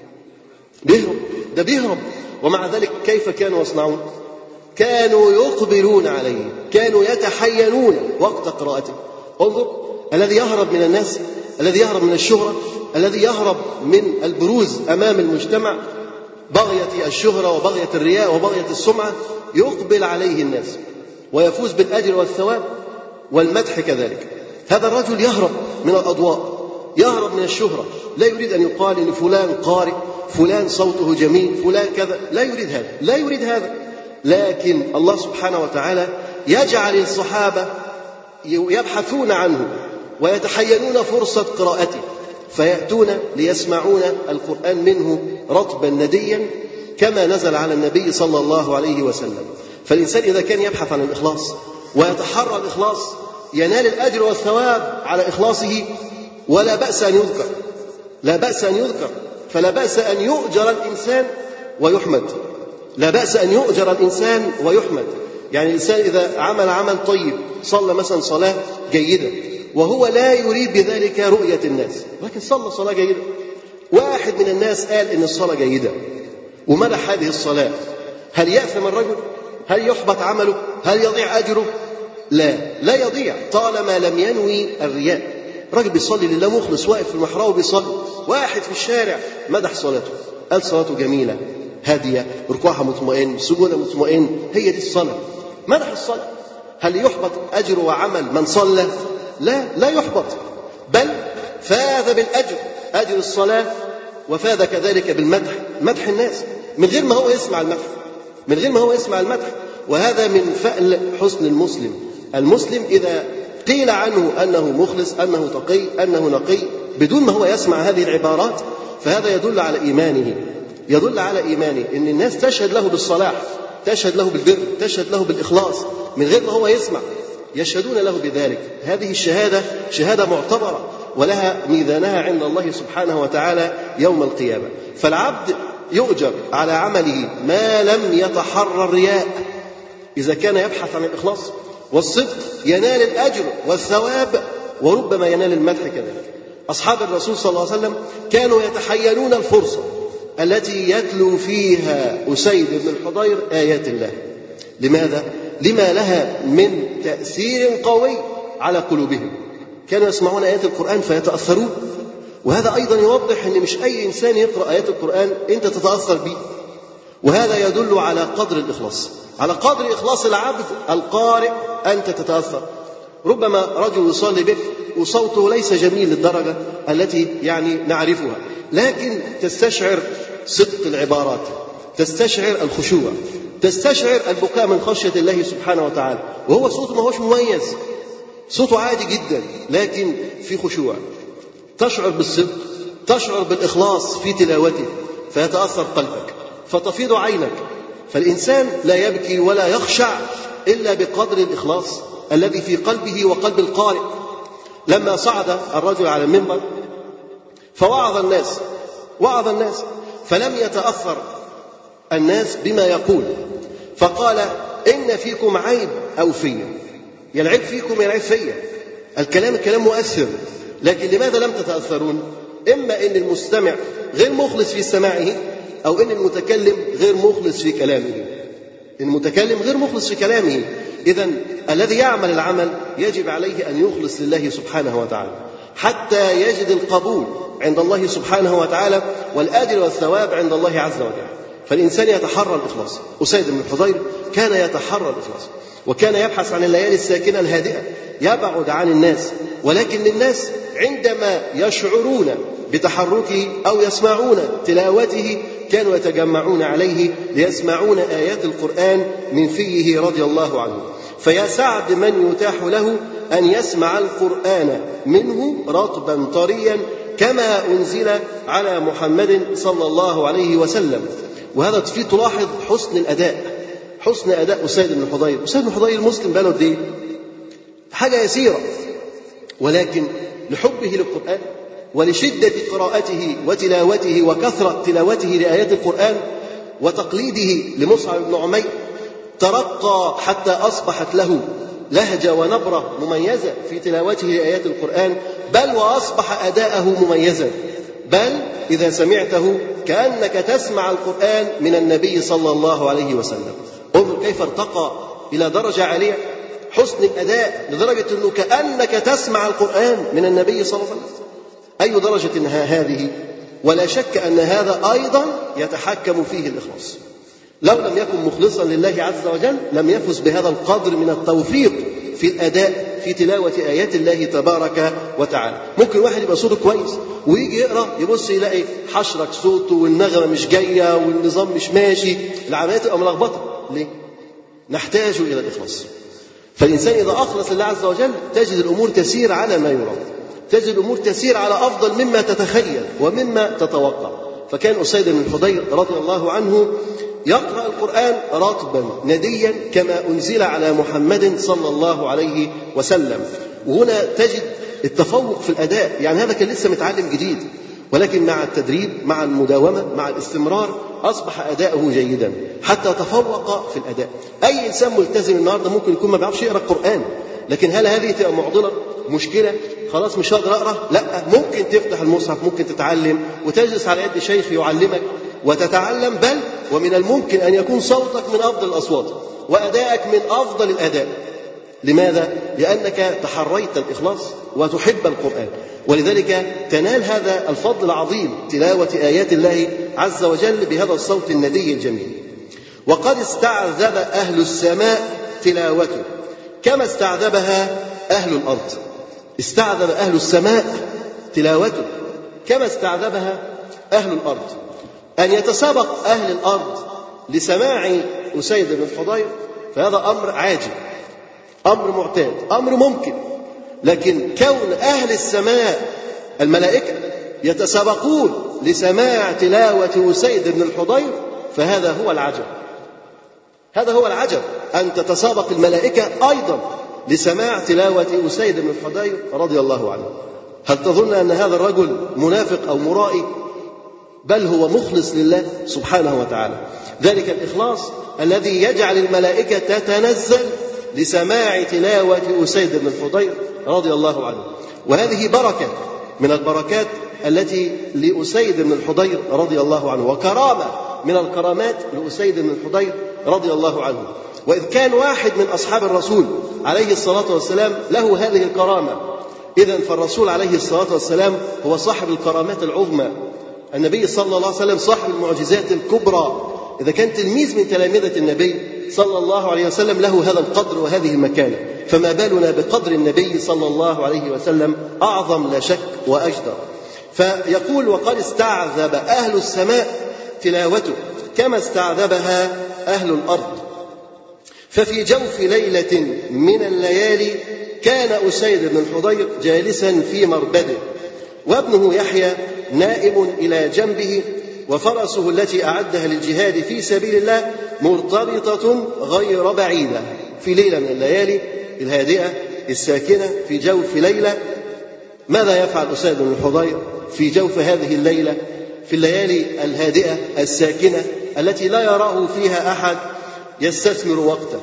بيهرب ده بيهرب ومع ذلك كيف كانوا يصنعون كانوا يقبلون عليه كانوا يتحينون وقت قراءته انظر الذي يهرب من الناس الذي يهرب من الشهرة الذي يهرب من البروز أمام المجتمع بغية الشهرة وبغية الرياء وبغية السمعة يقبل عليه الناس ويفوز بالأجر والثواب والمدح كذلك هذا الرجل يهرب من الأضواء يهرب من الشهرة لا يريد أن يقال إن فلان قارئ فلان صوته جميل فلان كذا لا يريد هذا لا يريد هذا لكن الله سبحانه وتعالى يجعل الصحابة يبحثون عنه ويتحينون فرصة قراءته فيأتون ليسمعون القرآن منه رطبا نديا كما نزل على النبي صلى الله عليه وسلم فالإنسان إذا كان يبحث عن الإخلاص ويتحرى الإخلاص ينال الأجر والثواب على إخلاصه ولا بأس أن يذكر لا بأس أن يذكر فلا بأس أن يؤجر الإنسان ويحمد لا بأس أن يؤجر الإنسان ويحمد يعني الإنسان إذا عمل عمل طيب صلى مثلا صلاة جيدة وهو لا يريد بذلك رؤية الناس لكن صلى صلاة جيدة واحد من الناس قال إن الصلاة جيدة ومدح هذه الصلاة هل يأثم الرجل؟ هل يحبط عمله؟ هل يضيع أجره؟ لا لا يضيع طالما لم ينوي الرياء راجل بيصلي لله مخلص واقف في المحراب وبيصلي واحد في الشارع مدح صلاته قال صلاته جميلة هادية ركوعها مطمئن سجودها مطمئن هي دي الصلاة مدح الصلاة هل يحبط أجر وعمل من صلى لا لا يحبط بل فاز بالأجر أجر الصلاة وفاز كذلك بالمدح مدح الناس من غير ما هو يسمع المدح من غير ما هو يسمع المدح وهذا من فأل حسن المسلم المسلم إذا قيل عنه أنه مخلص أنه تقي أنه نقي بدون ما هو يسمع هذه العبارات فهذا يدل على إيمانه يدل على إيمانه إن الناس تشهد له بالصلاح تشهد له بالبر تشهد له بالإخلاص من غير ما هو يسمع يشهدون له بذلك هذه الشهادة شهادة معتبرة ولها ميزانها عند الله سبحانه وتعالى يوم القيامة فالعبد يؤجر على عمله ما لم يتحرى الرياء إذا كان يبحث عن الإخلاص والصدق ينال الأجر والثواب وربما ينال المدح كذلك أصحاب الرسول صلى الله عليه وسلم كانوا يتحينون الفرصة التي يتلو فيها أسيد بن الحضير آيات الله لماذا؟ لما لها من تأثير قوي على قلوبهم كانوا يسمعون آيات القرآن فيتأثرون وهذا أيضا يوضح أن مش أي إنسان يقرأ آيات القرآن أنت تتأثر به وهذا يدل على قدر الإخلاص على قدر إخلاص العبد القارئ أنت تتأثر ربما رجل يصلي بك وصوته ليس جميل للدرجة التي يعني نعرفها لكن تستشعر صدق العبارات تستشعر الخشوع تستشعر البكاء من خشية الله سبحانه وتعالى وهو صوته ما هوش مميز صوته عادي جدا لكن في خشوع تشعر بالصدق تشعر بالإخلاص في تلاوته فيتأثر قلبك فتفيض عينك فالإنسان لا يبكي ولا يخشع إلا بقدر الإخلاص الذي في قلبه وقلب القارئ لما صعد الرجل على المنبر فوعظ الناس وعظ الناس فلم يتأثر الناس بما يقول فقال إن فيكم عيب أو فيا يا العيب فيكم يا العيب فيا الكلام الكلام مؤثر لكن لماذا لم تتأثرون إما أن المستمع غير مخلص في سماعه أو أن المتكلم غير مخلص في كلامه المتكلم غير مخلص في كلامه إذا الذي يعمل العمل يجب عليه أن يخلص لله سبحانه وتعالى حتى يجد القبول عند الله سبحانه وتعالى والأجر والثواب عند الله عز وجل فالإنسان يتحرى الإخلاص أسيد بن الحضير كان يتحرى الإخلاص وكان يبحث عن الليالي الساكنة الهادئة يبعد عن الناس ولكن للناس عندما يشعرون بتحركه أو يسمعون تلاوته كانوا يتجمعون عليه ليسمعون آيات القرآن من فيه رضي الله عنه فيا سعد من يتاح له أن يسمع القرآن منه رطبا طريا كما أنزل على محمد صلى الله عليه وسلم وهذا فيه تلاحظ حسن الأداء حسن أداء أسيد بن الحضير أسيد بن الحضير مسلم بقاله قد إيه؟ حاجة يسيرة ولكن لحبه للقرآن ولشدة قراءته وتلاوته وكثرة تلاوته لآيات القرآن وتقليده لمصعب بن عمير ترقى حتى أصبحت له لهجة ونبرة مميزة في تلاوته لآيات القرآن بل وأصبح أداءه مميزا بل إذا سمعته كأنك تسمع القرآن من النبي صلى الله عليه وسلم انظر كيف ارتقى إلى درجة عالية حسن الأداء لدرجة أنه كأنك تسمع القرآن من النبي صلى الله عليه وسلم أي درجة هذه ولا شك أن هذا أيضا يتحكم فيه الإخلاص لو لم يكن مخلصا لله عز وجل لم يفز بهذا القدر من التوفيق في الأداء في تلاوة آيات الله تبارك وتعالى ممكن واحد يبقى صوته كويس ويجي يقرأ يبص يلاقي حشرك صوته والنغمة مش جاية والنظام مش ماشي العملية تبقى ملخبطة ليه؟ نحتاج إلى الإخلاص فالإنسان إذا أخلص لله عز وجل تجد الأمور تسير على ما يرام تجد الأمور تسير على أفضل مما تتخيل ومما تتوقع فكان أسيد بن الحضير رضي الله عنه يقرأ القرآن رطبا نديا كما أنزل على محمد صلى الله عليه وسلم وهنا تجد التفوق في الأداء يعني هذا كان لسه متعلم جديد ولكن مع التدريب مع المداومة مع الاستمرار أصبح أداؤه جيدا حتى تفوق في الأداء أي إنسان ملتزم النهاردة ممكن يكون ما بيعرفش يقرأ القرآن لكن هل هذه تبقى معضلة مشكلة خلاص مش هقدر أقرأ لا ممكن تفتح المصحف ممكن تتعلم وتجلس على يد شيخ يعلمك وتتعلم بل ومن الممكن أن يكون صوتك من أفضل الأصوات وأدائك من أفضل الأداء لماذا؟ لأنك تحريت الإخلاص وتحب القرآن ولذلك تنال هذا الفضل العظيم تلاوة آيات الله عز وجل بهذا الصوت الندي الجميل وقد استعذب أهل السماء تلاوته كما استعذبها أهل الأرض استعذب أهل السماء تلاوته كما استعذبها أهل الأرض أن يتسابق أهل الأرض لسماع أسيد بن الحضير فهذا أمر عاجل أمر معتاد أمر ممكن لكن كون أهل السماء الملائكة يتسابقون لسماع تلاوة أسيد بن الحضير فهذا هو العجب هذا هو العجب أن تتسابق الملائكة أيضا لسماع تلاوة أسيد بن الحضير رضي الله عنه هل تظن أن هذا الرجل منافق أو مرائي بل هو مخلص لله سبحانه وتعالى ذلك الإخلاص الذي يجعل الملائكة تتنزل لسماع تلاوة أسيد بن الحضير رضي الله عنه وهذه بركة من البركات التي لأسيد بن الحضير رضي الله عنه وكرامة من الكرامات لأسيد بن الحضير رضي الله عنه وإذ كان واحد من أصحاب الرسول عليه الصلاة والسلام له هذه الكرامة إذا فالرسول عليه الصلاة والسلام هو صاحب الكرامات العظمى النبي صلى الله عليه وسلم صاحب المعجزات الكبرى إذا كان تلميذ من تلامذة النبي صلى الله عليه وسلم له هذا القدر وهذه المكانة فما بالنا بقدر النبي صلى الله عليه وسلم أعظم لا شك وأجدر فيقول وقد استعذب أهل السماء تلاوته كما استعذبها أهل الأرض ففي جوف ليلة من الليالي كان أسيد بن الحضير جالسا في مربده وابنه يحيى نائم إلى جنبه وفرسه التي أعدها للجهاد في سبيل الله مرتبطة غير بعيدة في ليلة من الليالي الهادئة الساكنة في جوف ليلة ماذا يفعل أسيد بن الحضير في جوف هذه الليلة في الليالي الهادئة الساكنة التي لا يراه فيها أحد يستثمر وقته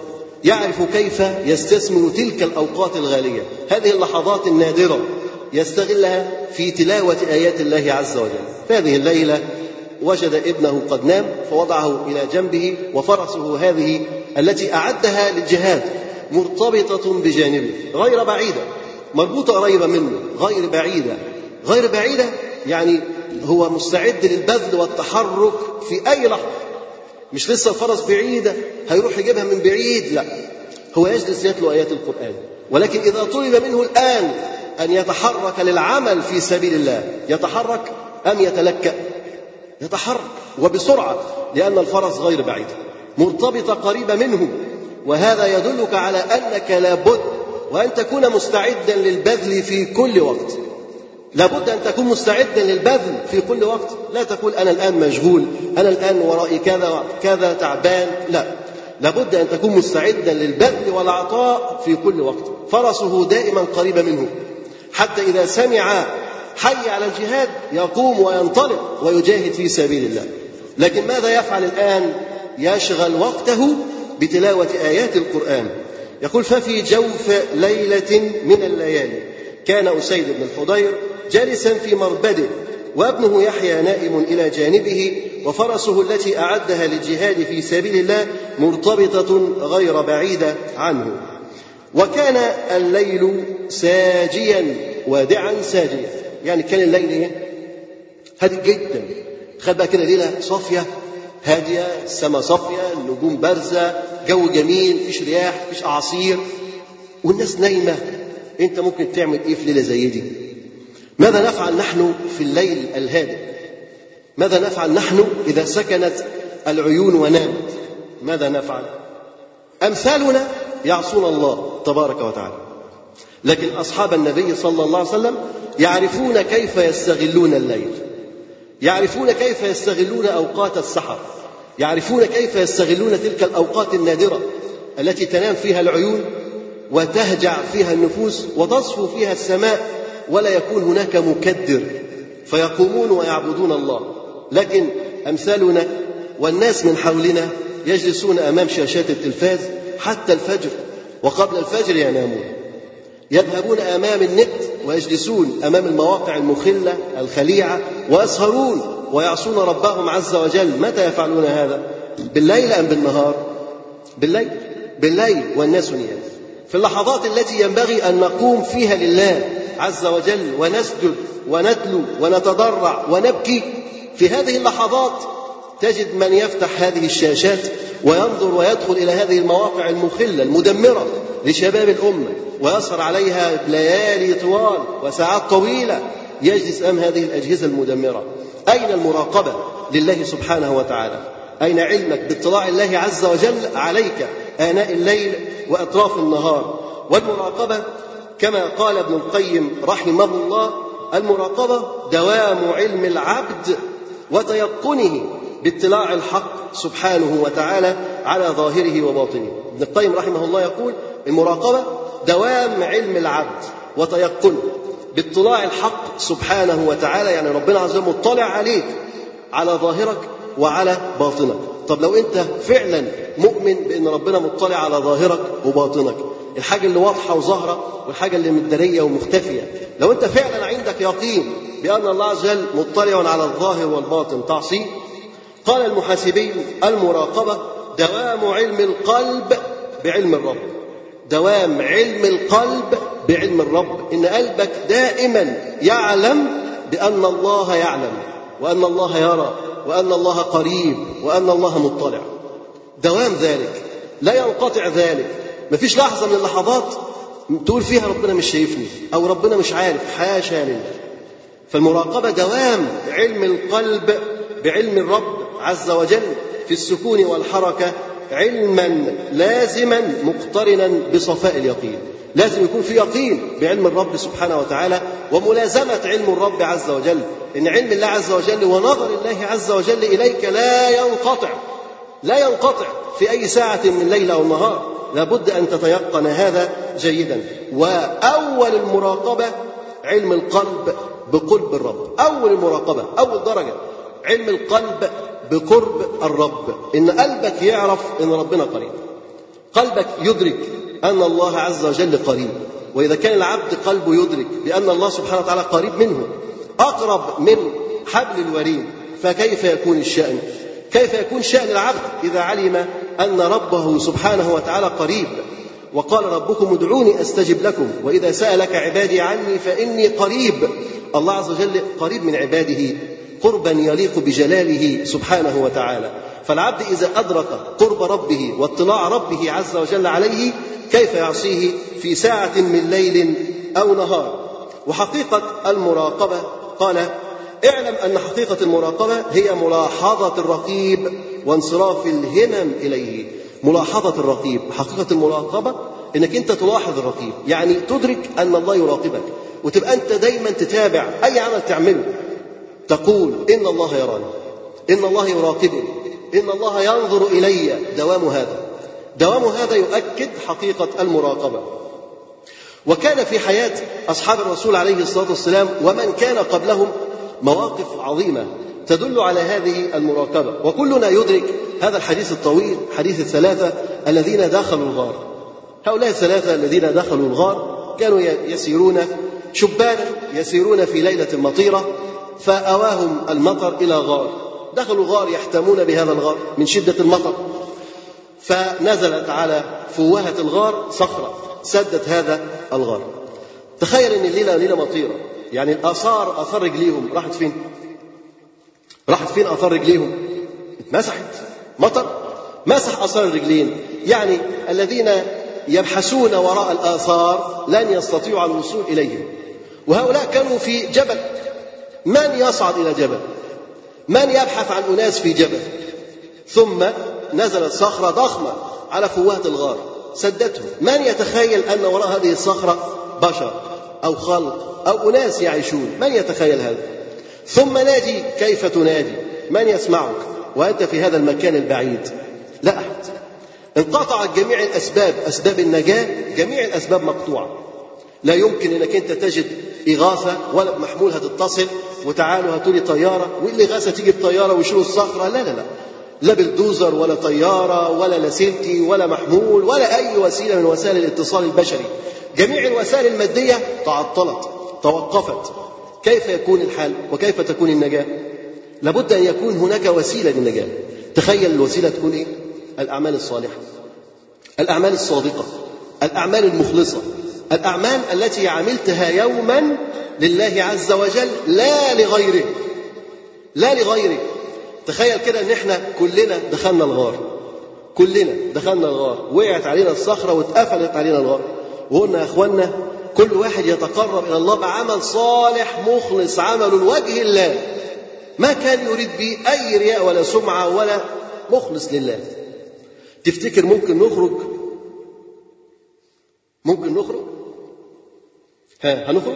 يعرف كيف يستثمر تلك الأوقات الغالية هذه اللحظات النادرة يستغلها في تلاوة آيات الله عز وجل فهذه الليلة وجد ابنه قد نام فوضعه إلى جنبه وفرسه هذه التي أعدها للجهاد مرتبطة بجانبه غير بعيدة مربوطة قريبة منه غير بعيدة غير بعيدة يعني هو مستعد للبذل والتحرك في أي لحظة مش لسه الفرس بعيدة هيروح يجيبها من بعيد لا هو يجلس يتلو آيات القرآن ولكن إذا طلب منه الآن أن يتحرك للعمل في سبيل الله يتحرك أم يتلكأ يتحرك وبسرعة لأن الفرس غير بعيد مرتبطة قريبة منه وهذا يدلك على أنك لابد وأن تكون مستعدا للبذل في كل وقت لابد أن تكون مستعدا للبذل في كل وقت لا تقول أنا الآن مشغول أنا الآن ورائي كذا كذا تعبان لا لابد أن تكون مستعدا للبذل والعطاء في كل وقت فرسه دائما قريبة منه حتى إذا سمع حي على الجهاد يقوم وينطلق ويجاهد في سبيل الله لكن ماذا يفعل الآن يشغل وقته بتلاوة آيات القرآن يقول ففي جوف ليلة من الليالي كان أسيد بن الحضير جالسا في مربده وابنه يحيى نائم إلى جانبه وفرسه التي أعدها للجهاد في سبيل الله مرتبطة غير بعيدة عنه وكان الليل ساجيا وادعا ساجيا يعني كان الليل ايه؟ هادئ جدا خد بقى كده ليله صافيه هاديه السماء صافيه النجوم بارزه جو جميل مفيش رياح مفيش اعاصير والناس نايمه انت ممكن تعمل ايه في ليله زي دي ماذا نفعل نحن في الليل الهادئ ماذا نفعل نحن اذا سكنت العيون ونامت ماذا نفعل امثالنا يعصون الله تبارك وتعالى لكن اصحاب النبي صلى الله عليه وسلم يعرفون كيف يستغلون الليل يعرفون كيف يستغلون اوقات السحر يعرفون كيف يستغلون تلك الاوقات النادره التي تنام فيها العيون وتهجع فيها النفوس وتصفو فيها السماء ولا يكون هناك مكدر فيقومون ويعبدون الله لكن امثالنا والناس من حولنا يجلسون امام شاشات التلفاز حتى الفجر وقبل الفجر ينامون يذهبون امام النت ويجلسون امام المواقع المخله الخليعه ويسهرون ويعصون ربهم عز وجل متى يفعلون هذا بالليل ام بالنهار بالليل بالليل والناس نيام في اللحظات التي ينبغي ان نقوم فيها لله عز وجل ونسجد ونتلو ونتضرع ونبكي في هذه اللحظات تجد من يفتح هذه الشاشات وينظر ويدخل الى هذه المواقع المخله المدمره لشباب الامه ويسهر عليها ليالي طوال وساعات طويله يجلس امام هذه الاجهزه المدمره اين المراقبه لله سبحانه وتعالى اين علمك باطلاع الله عز وجل عليك اناء الليل واطراف النهار والمراقبه كما قال ابن القيم رحمه الله المراقبه دوام علم العبد وتيقنه باطلاع الحق سبحانه وتعالى على ظاهره وباطنه ابن القيم رحمه الله يقول المراقبه دوام علم العبد وتيقنه باطلاع الحق سبحانه وتعالى يعني ربنا عز وجل مطلع عليك على ظاهرك وعلى باطنك طب لو انت فعلا مؤمن بان ربنا مطلع على ظاهرك وباطنك الحاجه اللي واضحه وظاهره والحاجه اللي مداريه ومختفيه لو انت فعلا عندك يقين بان الله عز وجل مطلع على الظاهر والباطن تعصيه قال المحاسبي المراقبه دوام علم القلب بعلم الرب دوام علم القلب بعلم الرب ان قلبك دائما يعلم بان الله يعلم وان الله يرى وان الله قريب وان الله مطلع دوام ذلك لا ينقطع ذلك مفيش لحظه من اللحظات تقول فيها ربنا مش شايفني او ربنا مش عارف حاشا لله فالمراقبه دوام علم القلب بعلم الرب عز وجل في السكون والحركه علما لازما مقترنا بصفاء اليقين لازم يكون في يقين بعلم الرب سبحانه وتعالى وملازمة علم الرب عز وجل إن علم الله عز وجل ونظر الله عز وجل إليك لا ينقطع لا ينقطع في أي ساعة من ليل أو نهار لابد أن تتيقن هذا جيدا وأول المراقبة علم القلب بقلب الرب أول المراقبة أول درجة علم القلب بقرب الرب ان قلبك يعرف ان ربنا قريب قلبك يدرك أن الله عز وجل قريب وإذا كان العبد قلبه يدرك بأن الله سبحانه وتعالى قريب منه أقرب من حبل الوريد فكيف يكون الشأن كيف يكون شأن العبد إذا علم أن ربه سبحانه وتعالى قريب وقال ربكم ادعوني استجب لكم واذا سالك عبادي عني فاني قريب الله عز وجل قريب من عباده قربا يليق بجلاله سبحانه وتعالى فالعبد اذا ادرك قرب ربه واطلاع ربه عز وجل عليه كيف يعصيه في ساعه من ليل او نهار وحقيقه المراقبه قال اعلم ان حقيقه المراقبه هي ملاحظه الرقيب وانصراف الهمم اليه ملاحظة الرقيب حقيقة المراقبة انك انت تلاحظ الرقيب يعني تدرك ان الله يراقبك وتبقى انت دايما تتابع اي عمل تعمله تقول ان الله يراني ان الله يراقبني ان الله ينظر الي دوام هذا دوام هذا يؤكد حقيقة المراقبة وكان في حياة أصحاب الرسول عليه الصلاة والسلام ومن كان قبلهم مواقف عظيمة تدل على هذه المراقبة وكلنا يدرك هذا الحديث الطويل حديث الثلاثة الذين دخلوا الغار هؤلاء الثلاثة الذين دخلوا الغار كانوا يسيرون شبانا يسيرون في ليلة مطيرة فأواهم المطر إلى غار دخلوا غار يحتمون بهذا الغار من شدة المطر فنزلت على فوهة الغار صخرة سدت هذا الغار تخيل ان الليله ليله مطيره يعني الاثار اثار رجليهم راحت فين؟ راحت فين اثار رجليهم؟ اتمسحت مطر مسح اثار الرجلين يعني الذين يبحثون وراء الاثار لن يستطيعوا الوصول اليهم وهؤلاء كانوا في جبل من يصعد الى جبل؟ من يبحث عن اناس في جبل؟ ثم نزلت صخره ضخمه على فوهه الغار سدته من يتخيل ان وراء هذه الصخره بشر او خلق او اناس يعيشون من يتخيل هذا ثم نادي كيف تنادي من يسمعك وانت في هذا المكان البعيد لا احد انقطعت جميع الاسباب اسباب النجاه جميع الاسباب مقطوعه لا يمكن انك انت تجد اغاثه ولا بمحمول هتتصل وتعالوا هاتوا لي طياره والاغاثه تيجي بطياره ويشيلوا الصخره لا لا لا لا بلدوزر ولا طياره ولا لاسلكي ولا محمول ولا اي وسيله من وسائل الاتصال البشري جميع الوسائل الماديه تعطلت توقفت كيف يكون الحال وكيف تكون النجاه لابد ان يكون هناك وسيله للنجاه تخيل الوسيله تكون ايه الاعمال الصالحه الاعمال الصادقه الاعمال المخلصه الاعمال التي عملتها يوما لله عز وجل لا لغيره لا لغيره تخيل كده ان احنا كلنا دخلنا الغار كلنا دخلنا الغار وقعت علينا الصخره واتقفلت علينا الغار وقلنا يا اخوانا كل واحد يتقرب الى الله بعمل صالح مخلص عمل لوجه الله ما كان يريد به اي رياء ولا سمعه ولا مخلص لله تفتكر ممكن نخرج ممكن نخرج ها هنخرج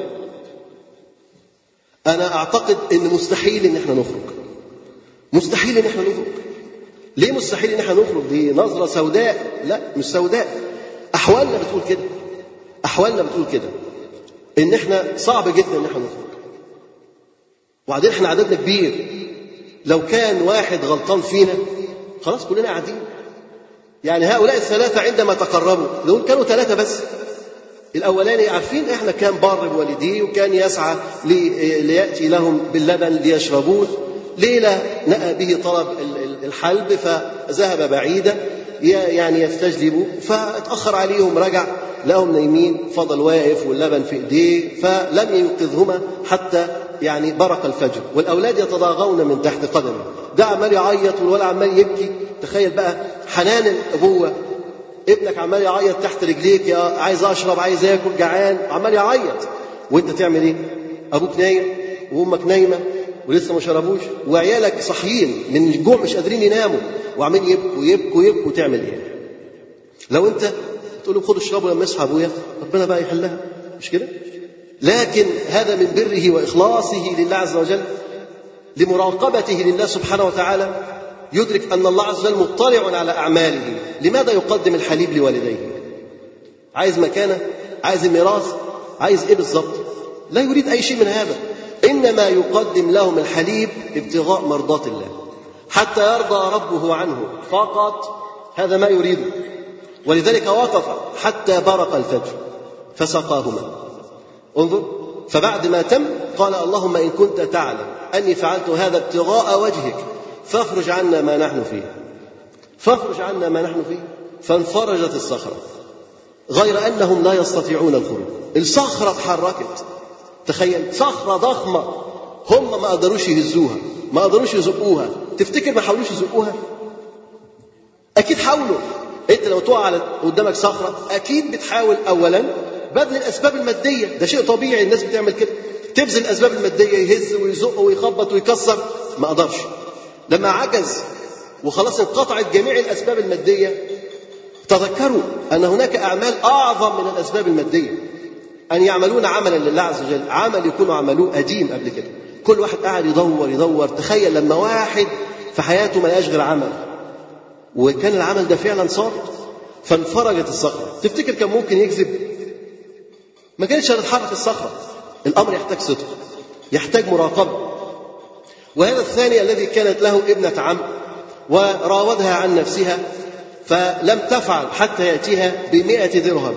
انا اعتقد ان مستحيل ان احنا نخرج مستحيل ان احنا نخرج ليه مستحيل ان احنا نخرج دي نظره سوداء لا مش سوداء احوالنا بتقول كده احوالنا بتقول كده ان احنا صعب جدا ان احنا نخرج وبعدين احنا عددنا كبير لو كان واحد غلطان فينا خلاص كلنا قاعدين يعني هؤلاء الثلاثة عندما تقربوا دول كانوا ثلاثة بس الأولاني عارفين إحنا كان بار بوالديه وكان يسعى ليأتي لهم باللبن ليشربوه ليلة نأى به طلب الحلب فذهب بعيدا يعني يستجلب فاتأخر عليهم رجع لهم نايمين فضل واقف واللبن في ايديه فلم ينقذهما حتى يعني برق الفجر والاولاد يتضاغون من تحت قدمه ده عمال يعيط والولد عمال يبكي تخيل بقى حنان الابوه ابنك عمال يعيط تحت رجليك يا عايز اشرب عايز اكل جعان عمال يعيط وانت تعمل ايه ابوك نايم وامك نايمه ولسه ما شربوش وعيالك صاحيين من الجوع مش قادرين يناموا وعمالين يبكوا يبكوا يبكوا تعمل ايه لو انت تقول لهم خدوا اشربوا لما يصحى ابويا ربنا بقى يحلها مش كده لكن هذا من بره واخلاصه لله عز وجل لمراقبته لله سبحانه وتعالى يدرك ان الله عز وجل مطلع على اعماله لماذا يقدم الحليب لوالديه عايز مكانه عايز الميراث عايز ايه بالظبط لا يريد اي شيء من هذا انما يقدم لهم الحليب ابتغاء مرضات الله حتى يرضى ربه عنه فقط هذا ما يريده ولذلك وقف حتى برق الفجر فسقاهما انظر فبعد ما تم قال اللهم إن كنت تعلم أني فعلت هذا ابتغاء وجهك فافرج عنا ما نحن فيه فافرج عنا ما نحن فيه فانفرجت الصخرة غير أنهم لا يستطيعون الخروج الصخرة اتحركت تخيل صخرة ضخمة هم ما قدروش يهزوها ما قدروش يزقوها تفتكر ما حاولوش يزقوها أكيد حاولوا أنت لو تقع على قدامك صخرة أكيد بتحاول أولا بذل الأسباب المادية ده شيء طبيعي الناس بتعمل كده تبذل الأسباب المادية يهز ويزق ويخبط ويكسر ما قدرش لما عجز وخلاص انقطعت جميع الأسباب المادية تذكروا أن هناك أعمال أعظم من الأسباب المادية أن يعملون عملا لله عز وجل عمل يكونوا عملوه قديم قبل كده كل واحد قاعد يدور يدور تخيل لما واحد في حياته ما يشغل عمل وكان العمل ده فعلا صار فانفرجت الصخرة تفتكر كان ممكن يكذب ما كانتش هتتحرك الصخرة الأمر يحتاج صدق يحتاج مراقبة وهذا الثاني الذي كانت له ابنة عم وراودها عن نفسها فلم تفعل حتى يأتيها بمئة درهم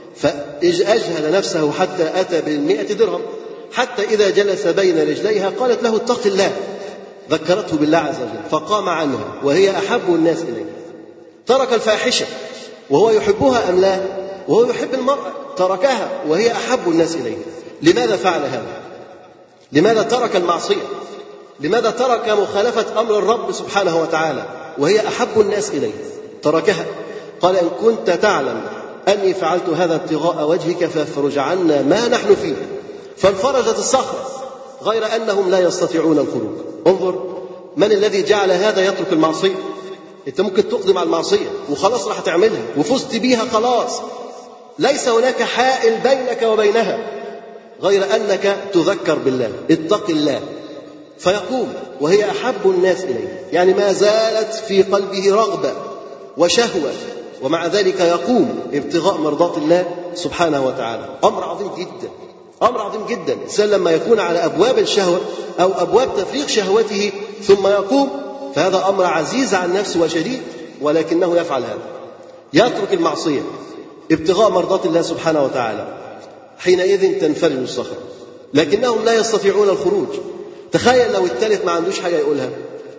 فأجهل نفسه حتى أتى بالمئة درهم حتى إذا جلس بين رجليها قالت له اتق الله ذكرته بالله عز وجل فقام عنها وهي أحب الناس إليه ترك الفاحشة وهو يحبها أم لا وهو يحب المرأة تركها وهي أحب الناس إليه لماذا فعل هذا لماذا ترك المعصية لماذا ترك مخالفة أمر الرب سبحانه وتعالى وهي أحب الناس إليه تركها قال إن كنت تعلم أني فعلت هذا ابتغاء وجهك فافرج عنا ما نحن فيه فانفرجت الصخرة غير أنهم لا يستطيعون الخروج انظر من الذي جعل هذا يترك المعصية انت ممكن تقدم على المعصية وخلاص راح تعملها وفزت بيها خلاص ليس هناك حائل بينك وبينها غير أنك تذكر بالله اتق الله فيقوم وهي أحب الناس إليه يعني ما زالت في قلبه رغبة وشهوة ومع ذلك يقوم ابتغاء مرضاة الله سبحانه وتعالى أمر عظيم جدا أمر عظيم جدا الإنسان لما يكون على أبواب الشهوة أو أبواب تفريغ شهوته ثم يقوم فهذا أمر عزيز عن نفسه وشديد ولكنه يفعل هذا يترك المعصية ابتغاء مرضاة الله سبحانه وتعالى حينئذ تنفرج الصخرة لكنهم لا يستطيعون الخروج تخيل لو الثالث ما عندوش حاجة يقولها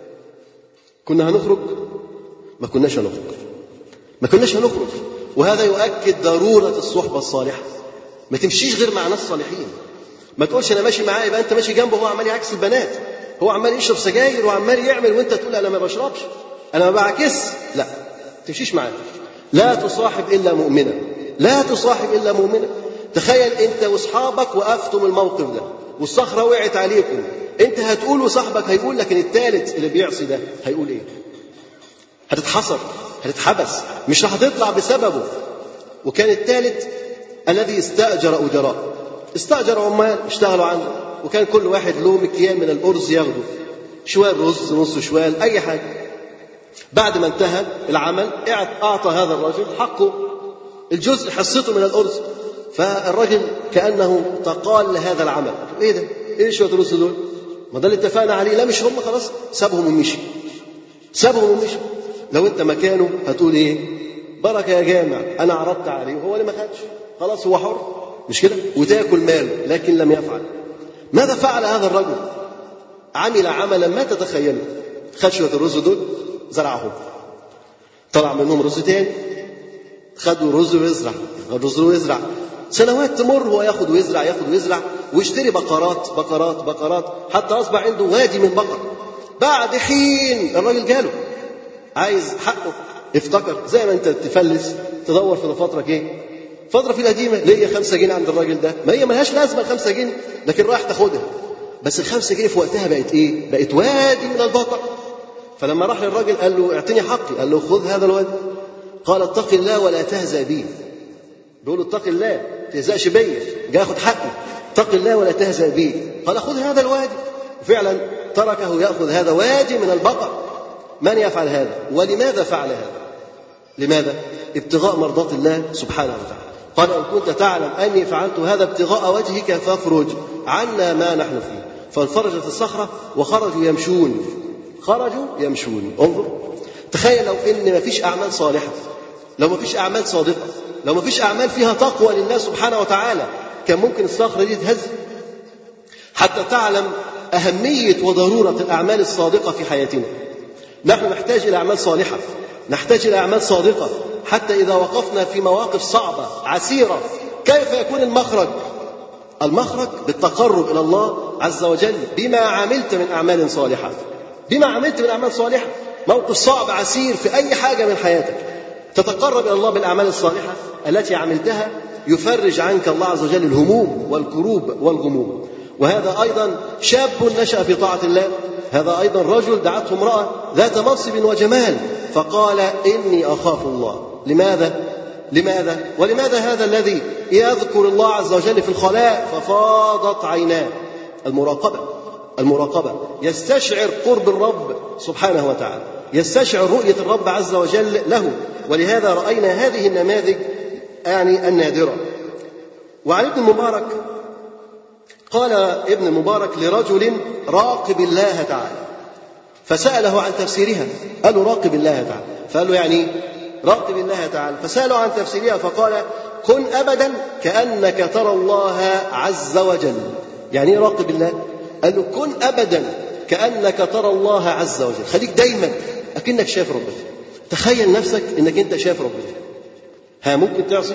كنا هنخرج ما كناش هنخرج ما كناش هنخرج وهذا يؤكد ضرورة الصحبة الصالحة ما تمشيش غير مع ناس صالحين ما تقولش انا ماشي معاه يبقى انت ماشي جنبه وهو عمال يعكس البنات هو عمال يشرب سجاير وعمال يعمل وانت تقول انا ما بشربش انا ما بعكس لا تمشيش معاه لا تصاحب الا مؤمنا لا تصاحب الا مؤمنا تخيل انت واصحابك وقفتم الموقف ده والصخره وقعت عليكم انت هتقول وصاحبك هيقول لكن الثالث اللي بيعصي ده هيقول ايه هتتحصر هتتحبس مش هتطلع بسببه وكان الثالث الذي استأجر أجراء استأجر عمال اشتغلوا عنده وكان كل واحد له مكيال من الأرز ياخده شوال رز نص شوال أي حاجة بعد ما انتهى العمل أعطى هذا الرجل حقه الجزء حصته من الأرز فالرجل كأنه تقال لهذا العمل إيه ده؟ إيه شوية الرز دول؟ ما ده اللي اتفقنا عليه لا مش هم خلاص سابهم ومشي سابهم ومشي لو انت مكانه هتقول ايه بركه يا جامع انا عرضت عليه وهو اللي ما خدش خلاص هو حر مش كده وتاكل ماله لكن لم يفعل ماذا فعل هذا الرجل عمل عملا ما تتخيله خد شويه الرز دول زرعهم طلع منهم رز تاني خدوا رز ويزرع رز ويزرع سنوات تمر هو ياخد ويزرع ياخد ويزرع ويشتري بقرات بقرات بقرات حتى اصبح عنده وادي من بقر بعد حين الراجل جاله عايز حقه افتكر زي ما انت تفلس تدور في دفاترك ايه فترة في القديمة ليا خمسة جنيه عند الراجل ده ما هي ملهاش لازمة الخمسة جنيه لكن رايح تاخدها بس الخمسة جنيه في وقتها بقت ايه بقت وادي من البقر فلما راح للراجل قال له اعطني حقي قال له خذ هذا الوادي قال اتق الله ولا تهزأ بي بيقول له اتق الله تهزأش بيا جاي اخد حقي اتق الله ولا تهزأ بي قال خذ هذا الوادي فعلا تركه ياخذ هذا وادي من البقر من يفعل هذا ولماذا فعل هذا لماذا ابتغاء مرضات الله سبحانه وتعالى قال ان كنت تعلم اني فعلت هذا ابتغاء وجهك فافرج عنا ما نحن فيه فانفرجت الصخره وخرجوا يمشون خرجوا يمشون انظر تخيل لو ان ما فيش اعمال صالحه لو ما فيش أعمال صادقة لو ما فيش أعمال فيها تقوى لله سبحانه وتعالى كان ممكن الصخرة دي تهز حتى تعلم أهمية وضرورة الأعمال الصادقة في حياتنا نحن نحتاج إلى أعمال صالحة نحتاج إلى أعمال صادقة حتى إذا وقفنا في مواقف صعبة عسيرة كيف يكون المخرج المخرج بالتقرب إلى الله عز وجل بما عملت من أعمال صالحة بما عملت من أعمال صالحة موقف صعب عسير في أي حاجة من حياتك تتقرب إلى الله بالأعمال الصالحة التي عملتها يفرج عنك الله عز وجل الهموم والكروب والغموم وهذا أيضا شاب نشأ في طاعة الله هذا أيضا رجل دعته امرأة ذات منصب وجمال فقال إني أخاف الله لماذا؟ لماذا؟ ولماذا هذا الذي يذكر الله عز وجل في الخلاء ففاضت عيناه المراقبة المراقبة يستشعر قرب الرب سبحانه وتعالى يستشعر رؤية الرب عز وجل له ولهذا رأينا هذه النماذج يعني النادرة وعن ابن المبارك قال ابن المبارك لرجل راقب الله تعالى فسأله عن تفسيرها قال له راقب الله تعالى فقال له يعني راقب الله تعالى فسأله عن تفسيرها فقال كن أبدا كأنك ترى الله عز وجل يعني ايه راقب الله قال له كن أبدا كأنك ترى الله عز وجل خليك دايما أكنك شايف ربنا تخيل نفسك انك انت شايف ربنا ها ممكن تعصي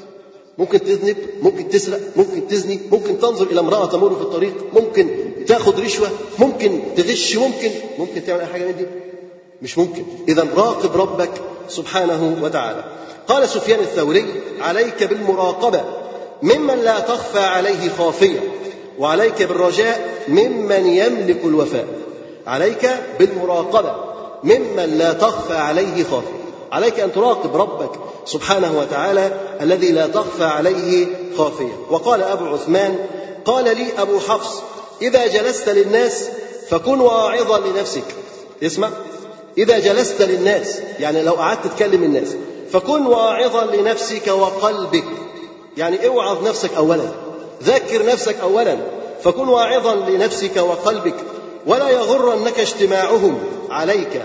ممكن تذنب ممكن تسرق ممكن تزني ممكن تنظر الى امراه تمر في الطريق ممكن تاخذ رشوه ممكن تغش ممكن ممكن تعمل اي حاجه من دي مش ممكن اذا راقب ربك سبحانه وتعالى قال سفيان الثوري عليك بالمراقبه ممن لا تخفى عليه خافيه وعليك بالرجاء ممن يملك الوفاء عليك بالمراقبه ممن لا تخفى عليه خافيه عليك ان تراقب ربك سبحانه وتعالى الذي لا تخفى عليه خافيه وقال ابو عثمان قال لي ابو حفص اذا جلست للناس فكن واعظا لنفسك اسمع اذا جلست للناس يعني لو قعدت تكلم الناس فكن واعظا لنفسك وقلبك يعني اوعظ نفسك اولا ذكر نفسك اولا فكن واعظا لنفسك وقلبك ولا يغرنك اجتماعهم عليك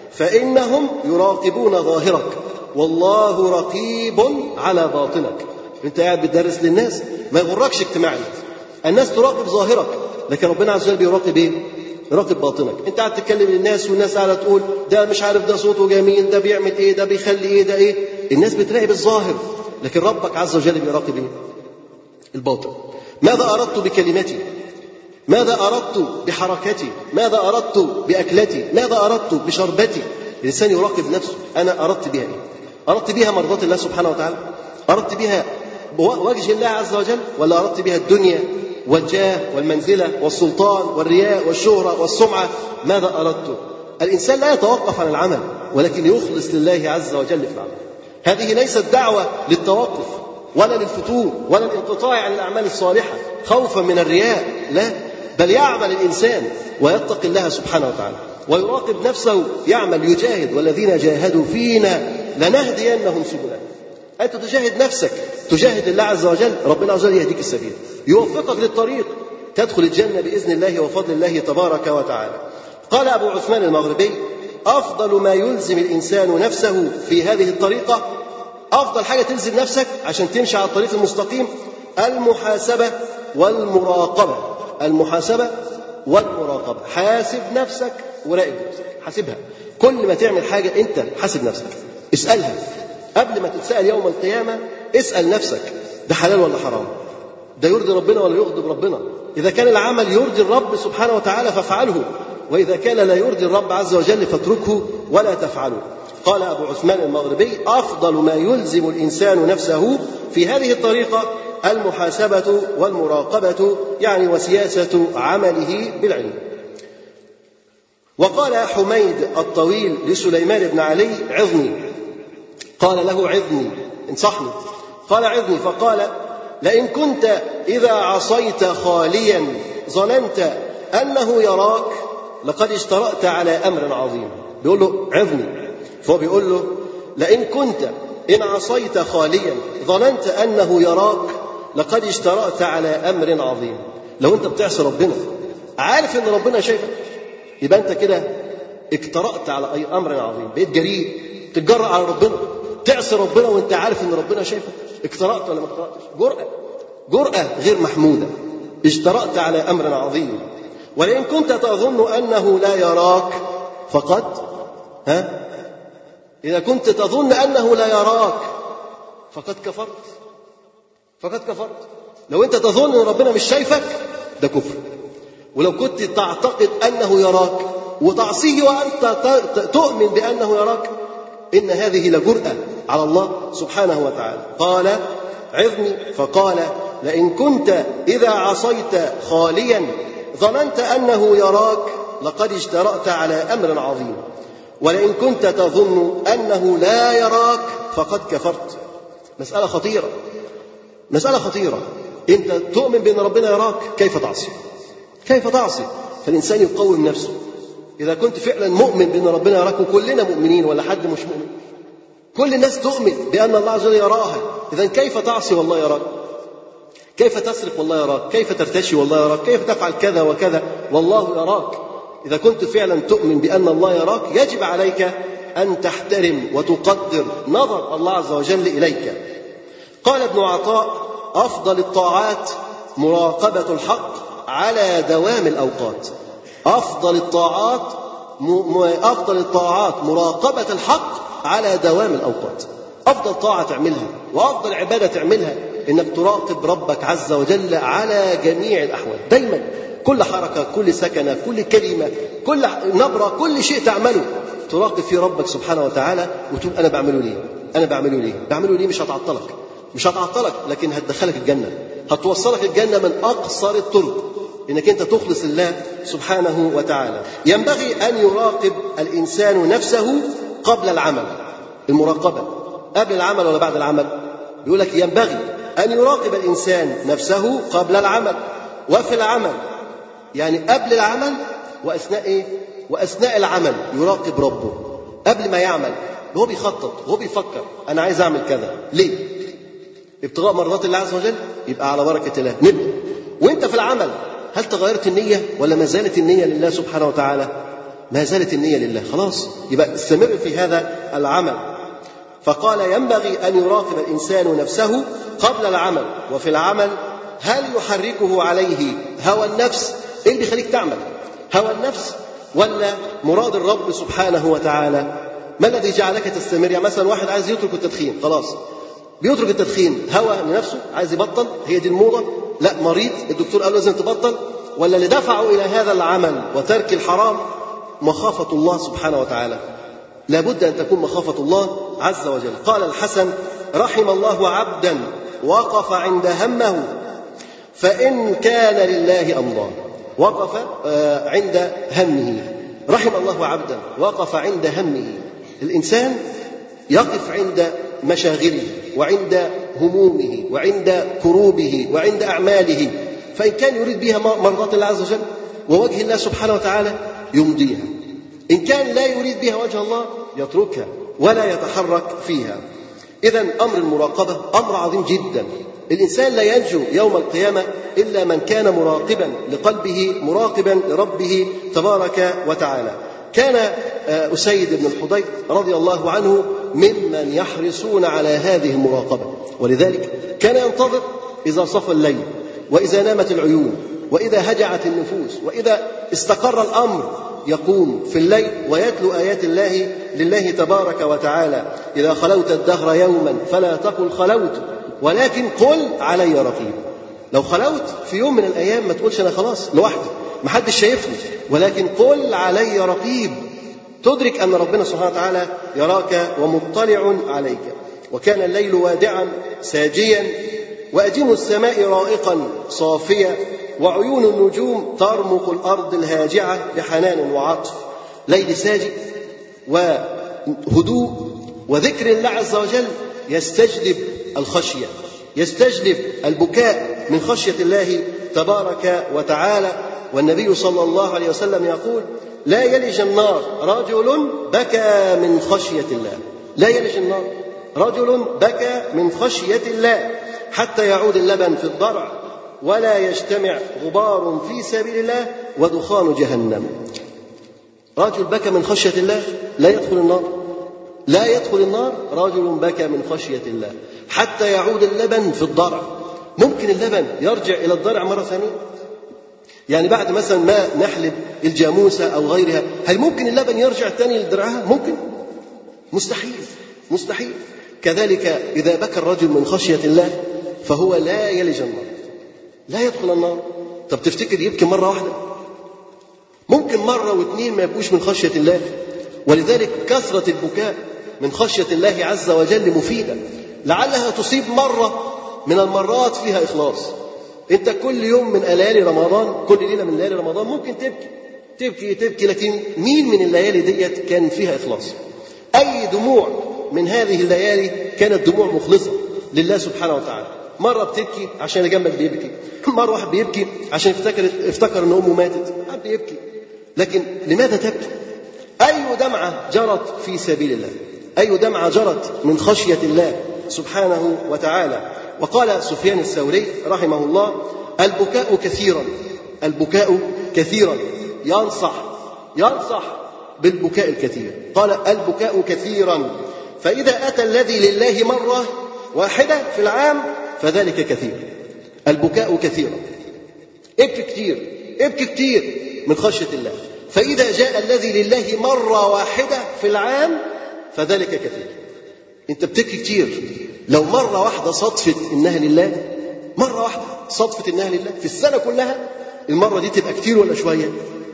فانهم يراقبون ظاهرك والله رقيب على باطنك انت قاعد بتدرس للناس ما يغركش اجتماع الناس الناس تراقب ظاهرك لكن ربنا عز وجل بيراقب ايه يراقب باطنك انت قاعد تتكلم للناس والناس قاعده تقول ده مش عارف ده صوته جميل ده بيعمل ايه ده بيخلي ايه ده ايه الناس بتراقب الظاهر لكن ربك عز وجل بيراقب ايه الباطن ماذا اردت بكلمتي ماذا اردت بحركتي ماذا اردت باكلتي ماذا اردت بشربتي الانسان يراقب نفسه انا اردت بها ايه أردت بها مرضاة الله سبحانه وتعالى أردت بها وجه الله عز وجل ولا أردت بها الدنيا والجاه والمنزلة والسلطان والرياء والشهرة والسمعة ماذا أردت الإنسان لا يتوقف عن العمل ولكن يخلص لله عز وجل في العمل هذه ليست دعوة للتوقف ولا للفتور ولا الانقطاع عن الأعمال الصالحة خوفا من الرياء لا بل يعمل الإنسان ويتقي الله سبحانه وتعالى ويراقب نفسه يعمل يجاهد والذين جاهدوا فينا لنهدينهم سبلنا أنت تجاهد نفسك تجاهد الله عز وجل ربنا عز وجل يهديك السبيل يوفقك للطريق تدخل الجنة بإذن الله وفضل الله تبارك وتعالى قال أبو عثمان المغربي أفضل ما يلزم الإنسان نفسه في هذه الطريقة أفضل حاجة تلزم نفسك عشان تمشي على الطريق المستقيم المحاسبة والمراقبة المحاسبة والمراقبة حاسب نفسك وراقب نفسك حاسبها كل ما تعمل حاجة أنت حاسب نفسك اسألها قبل ما تتسأل يوم القيامة اسأل نفسك ده حلال ولا حرام ده يرضي ربنا ولا يغضب ربنا إذا كان العمل يرضي الرب سبحانه وتعالى فافعله وإذا كان لا يرضي الرب عز وجل فاتركه ولا تفعله قال أبو عثمان المغربي أفضل ما يلزم الإنسان نفسه في هذه الطريقة المحاسبة والمراقبة يعني وسياسة عمله بالعلم وقال حميد الطويل لسليمان بن علي عظني قال له عظني انصحني قال عظني فقال لئن كنت إذا عصيت خاليا ظننت أنه يراك لقد اشترأت على أمر عظيم بيقول له عظني فهو بيقول له لئن كنت إن عصيت خاليا ظننت أنه يراك لقد اشترأت على أمر عظيم لو أنت بتعصي ربنا عارف أن ربنا شايفك يبقى أنت كده اجترأت على أي أمر عظيم بقيت جريء تتجرأ على ربنا تعصي ربنا وانت عارف ان ربنا شايفك اقترأت ولا ما اقترأتش جرأة جرأة غير محمودة اجترأت على أمر عظيم ولئن كنت تظن أنه لا يراك فقد ها إذا كنت تظن أنه لا يراك فقد كفرت فقد كفرت لو أنت تظن أن ربنا مش شايفك ده كفر ولو كنت تعتقد أنه يراك وتعصيه وأنت تؤمن بأنه يراك إن هذه لجرأة على الله سبحانه وتعالى قال عظني فقال لئن كنت إذا عصيت خاليا ظننت أنه يراك لقد اجترأت على أمر عظيم ولئن كنت تظن أنه لا يراك فقد كفرت مسألة خطيرة مسألة خطيرة أنت تؤمن بأن ربنا يراك كيف تعصي كيف تعصي فالإنسان يقوم نفسه إذا كنت فعلا مؤمن بأن ربنا يراك وكلنا مؤمنين ولا حد مش مؤمن كل الناس تؤمن بأن الله عز وجل يراها إذا كيف تعصي والله يراك كيف تسرق والله يراك كيف ترتشي والله يراك كيف تفعل كذا وكذا والله يراك إذا كنت فعلا تؤمن بأن الله يراك يجب عليك أن تحترم وتقدر نظر الله عز وجل إليك قال ابن عطاء أفضل الطاعات مراقبة الحق على دوام الأوقات أفضل الطاعات أفضل الطاعات مراقبة الحق على دوام الأوقات أفضل طاعة تعملها وأفضل عبادة تعملها إنك تراقب ربك عز وجل على جميع الأحوال دايما كل حركة كل سكنة كل كلمة كل نبرة كل شيء تعمله تراقب فيه ربك سبحانه وتعالى وتقول أنا بعمله ليه أنا بعمله ليه بعمله ليه مش هتعطلك مش هتعطلك لكن هتدخلك الجنة هتوصلك الجنة من أقصر الطرق انك انت تخلص الله سبحانه وتعالى ينبغي ان يراقب الانسان نفسه قبل العمل المراقبه قبل العمل ولا بعد العمل يقول لك ينبغي ان يراقب الانسان نفسه قبل العمل وفي العمل يعني قبل العمل واثناء ايه واثناء العمل يراقب ربه قبل ما يعمل هو بيخطط هو بيفكر انا عايز اعمل كذا ليه ابتغاء مرضات الله عز وجل يبقى على بركه الله نبدا وانت في العمل هل تغيرت النية ولا ما زالت النية لله سبحانه وتعالى ما زالت النية لله خلاص يبقى استمر في هذا العمل فقال ينبغي أن يراقب الإنسان نفسه قبل العمل وفي العمل هل يحركه عليه هوى النفس إيه اللي بيخليك تعمل هوى النفس ولا مراد الرب سبحانه وتعالى ما الذي جعلك تستمر يعني مثلا واحد عايز يترك التدخين خلاص بيترك التدخين هوى لنفسه عايز يبطل هي دي الموضة لا مريض الدكتور قال لازم تبطل ولا اللي دفعه إلى هذا العمل وترك الحرام مخافة الله سبحانه وتعالى لابد أن تكون مخافة الله عز وجل قال الحسن رحم الله عبدا وقف عند همه فإن كان لله أمضاه وقف عند همه رحم الله عبدا وقف عند همه الإنسان يقف عند مشاغله وعند همومه وعند كروبه وعند أعماله فإن كان يريد بها مرضاة الله عز وجل ووجه الله سبحانه وتعالى يمضيها إن كان لا يريد بها وجه الله يتركها ولا يتحرك فيها إذا أمر المراقبة أمر عظيم جدا الإنسان لا ينجو يوم القيامة إلا من كان مراقبا لقلبه مراقبا لربه تبارك وتعالى كان أسيد بن الحضير رضي الله عنه ممن يحرصون على هذه المراقبة ولذلك كان ينتظر إذا صفى الليل وإذا نامت العيون وإذا هجعت النفوس وإذا استقر الأمر يقوم في الليل ويتلو آيات الله لله تبارك وتعالى إذا خلوت الدهر يوما فلا تقل خلوت ولكن قل علي رقيب لو خلوت في يوم من الأيام ما تقولش أنا خلاص لوحدي ما حدش شايفني ولكن قل علي رقيب تدرك أن ربنا سبحانه وتعالى يراك ومطلع عليك وكان الليل وادعا ساجيا وأديم السماء رائقا صافيا وعيون النجوم ترمق الأرض الهاجعة بحنان وعطف ليل ساجي وهدوء وذكر الله عز وجل يستجلب الخشية يستجلب البكاء من خشية الله تبارك وتعالى والنبي صلى الله عليه وسلم يقول لا يلج النار رجل بكى من خشية الله لا يلج النار رجل بكى من خشية الله حتى يعود اللبن في الضرع ولا يجتمع غبار في سبيل الله ودخان جهنم رجل بكى من خشية الله لا يدخل النار لا يدخل النار رجل بكى من خشية الله حتى يعود اللبن في الضرع ممكن اللبن يرجع إلى الضرع مرة ثانية يعني بعد مثلا ما نحلب الجاموسة أو غيرها هل ممكن اللبن يرجع تاني لدرعها ممكن مستحيل مستحيل كذلك إذا بكى الرجل من خشية الله فهو لا يلج النار لا يدخل النار طب تفتكر يبكي مرة واحدة ممكن مرة واثنين ما يبكوش من خشية الله ولذلك كثرة البكاء من خشية الله عز وجل مفيدة لعلها تصيب مرة من المرات فيها إخلاص أنت كل يوم من ليالي رمضان كل ليلة من ليالي رمضان ممكن تبكي تبكي تبكي لكن مين من الليالي ديت كان فيها إخلاص أي دموع من هذه الليالي كانت دموع مخلصة لله سبحانه وتعالى مرة بتبكي عشان اللي جنبك بيبكي مرة واحد بيبكي عشان افتكر افتكر ان امه ماتت قاعد بيبكي لكن لماذا تبكي؟ أي دمعة جرت في سبيل الله أي دمعة جرت من خشية الله سبحانه وتعالى وقال سفيان الثوري رحمه الله البكاء كثيرا البكاء كثيرا ينصح ينصح بالبكاء الكثير قال البكاء كثيرا فإذا أتى الذي لله مرة واحدة في العام فذلك كثير البكاء كثيرا ابكي كثير ابكي كثير من خشية الله فإذا جاء الذي لله مرة واحدة في العام فذلك كثير أنت بتبكي كتير لو مرة واحدة صدفت إنها لله مرة واحدة صدفت إنها لله في السنة كلها المرة دي تبقى كتير ولا شوية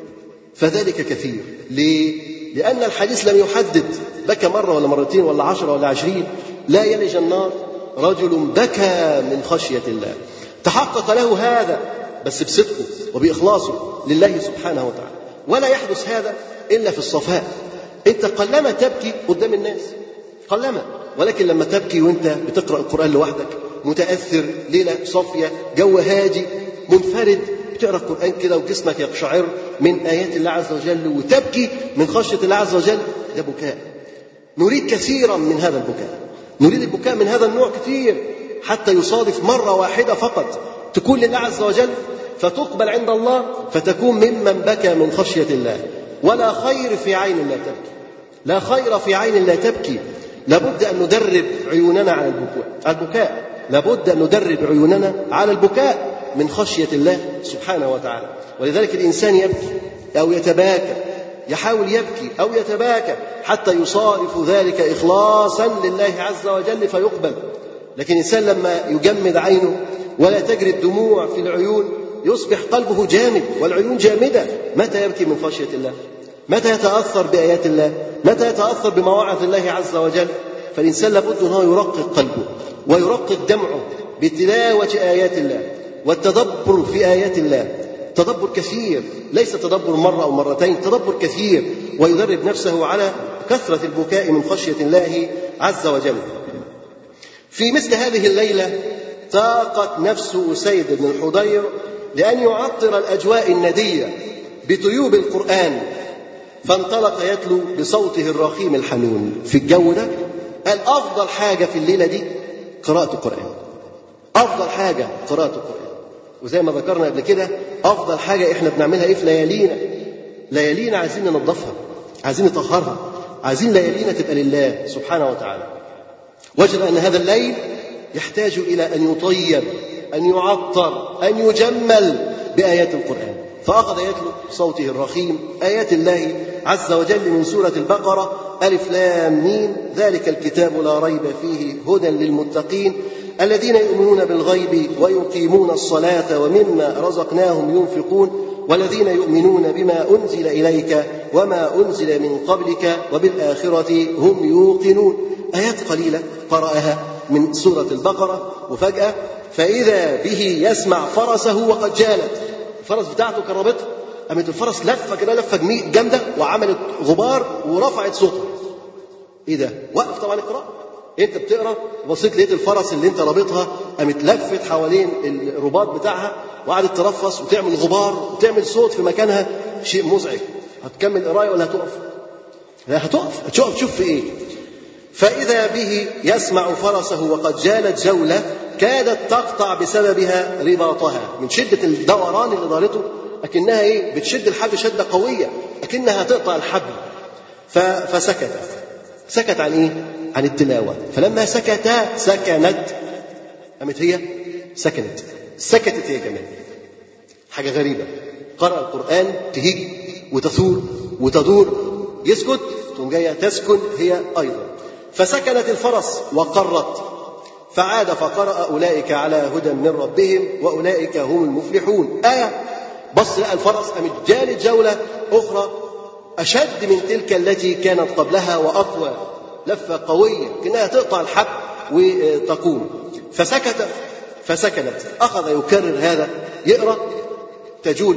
فذلك كثير ليه؟ لأن الحديث لم يحدد بكى مرة ولا مرتين ولا عشرة ولا عشرين لا يلج النار رجل بكى من خشية الله تحقق له هذا بس بصدقه وبإخلاصه لله سبحانه وتعالى ولا يحدث هذا إلا في الصفاء أنت قلما تبكي قدام الناس قلما ولكن لما تبكي وأنت بتقرأ القرآن لوحدك متأثر ليلة صافية جو هادي منفرد بتقرأ القرآن كده وجسمك يقشعر من آيات الله عز وجل وتبكي من خشية الله عز وجل ده بكاء نريد كثيرا من هذا البكاء نريد البكاء من هذا النوع كثير حتى يصادف مرة واحدة فقط تكون لله عز وجل فتقبل عند الله فتكون ممن بكى من خشية الله ولا خير في عين لا تبكي لا خير في عين لا تبكي لابد أن ندرب عيوننا على البكاء البكاء لابد أن ندرب عيوننا على البكاء من خشية الله سبحانه وتعالى ولذلك الإنسان يبكي أو يتباكى يحاول يبكي أو يتباكى حتى يصارف ذلك إخلاصا لله عز وجل فيقبل لكن الإنسان لما يجمد عينه ولا تجري الدموع في العيون يصبح قلبه جامد والعيون جامدة متى يبكي من خشية الله متى يتأثر بآيات الله متى يتأثر بمواعظ الله عز وجل فالإنسان لابد أنه يرقق قلبه ويرقق دمعه بتلاوة آيات الله والتدبر في آيات الله تدبر كثير ليس تدبر مرة أو مرتين تدبر كثير ويدرب نفسه على كثرة البكاء من خشية الله عز وجل في مثل هذه الليلة تاقت نفس أسيد بن الحضير لأن يعطر الأجواء الندية بطيوب القرآن فانطلق يتلو بصوته الرخيم الحنون في الجو ده قال أفضل حاجة في الليلة دي قراءة القرآن أفضل حاجة قراءة القرآن وزي ما ذكرنا قبل كده أفضل حاجة إحنا بنعملها إيه في ليالينا ليالينا عايزين ننظفها عايزين نطهرها عايزين ليالينا تبقى لله سبحانه وتعالى وجد أن هذا الليل يحتاج إلى أن يطيب أن يعطر أن يجمل بآيات القرآن فأخذ يتلو بصوته الرخيم آيات الله عز وجل من سورة البقرة ألف لام ميم ذلك الكتاب لا ريب فيه هدى للمتقين الذين يؤمنون بالغيب ويقيمون الصلاة ومما رزقناهم ينفقون والذين يؤمنون بما أنزل إليك وما أنزل من قبلك وبالآخرة هم يوقنون آيات قليلة قرأها من سورة البقرة وفجأة فإذا به يسمع فرسه وقد جالت الفرس بتاعته كربتها قامت الفرس لفه كده لفه جامده وعملت غبار ورفعت صوتها ايه ده وقف طبعا القراءه انت بتقرا بصيت لقيت الفرس اللي انت رابطها قامت لفت حوالين الرباط بتاعها وقعدت ترفص وتعمل غبار وتعمل صوت في مكانها شيء مزعج هتكمل قرايه ولا هتقف؟ لا هتقف هتقف تشوف في ايه فإذا به يسمع فرسه وقد جالت جولة كادت تقطع بسببها رباطها من شدة الدوران اللي دارته أكنها إيه بتشد الحبل شدة قوية أكنها تقطع الحبل فسكت سكت عن إيه؟ عن التلاوة فلما سكت سكنت قامت هي سكنت سكتت هي كمان حاجة غريبة قرأ القرآن تهيج وتثور وتدور يسكت تقوم جاية تسكن هي أيضا فسكنت الفرس وقرت فعاد فقرأ أولئك على هدى من ربهم وأولئك هم المفلحون آية بص لقى الفرس قامت جالت جولة أخرى أشد من تلك التي كانت قبلها وأقوى لفة قوية كأنها تقطع الحب وتقوم فسكت فسكنت أخذ يكرر هذا يقرأ تجول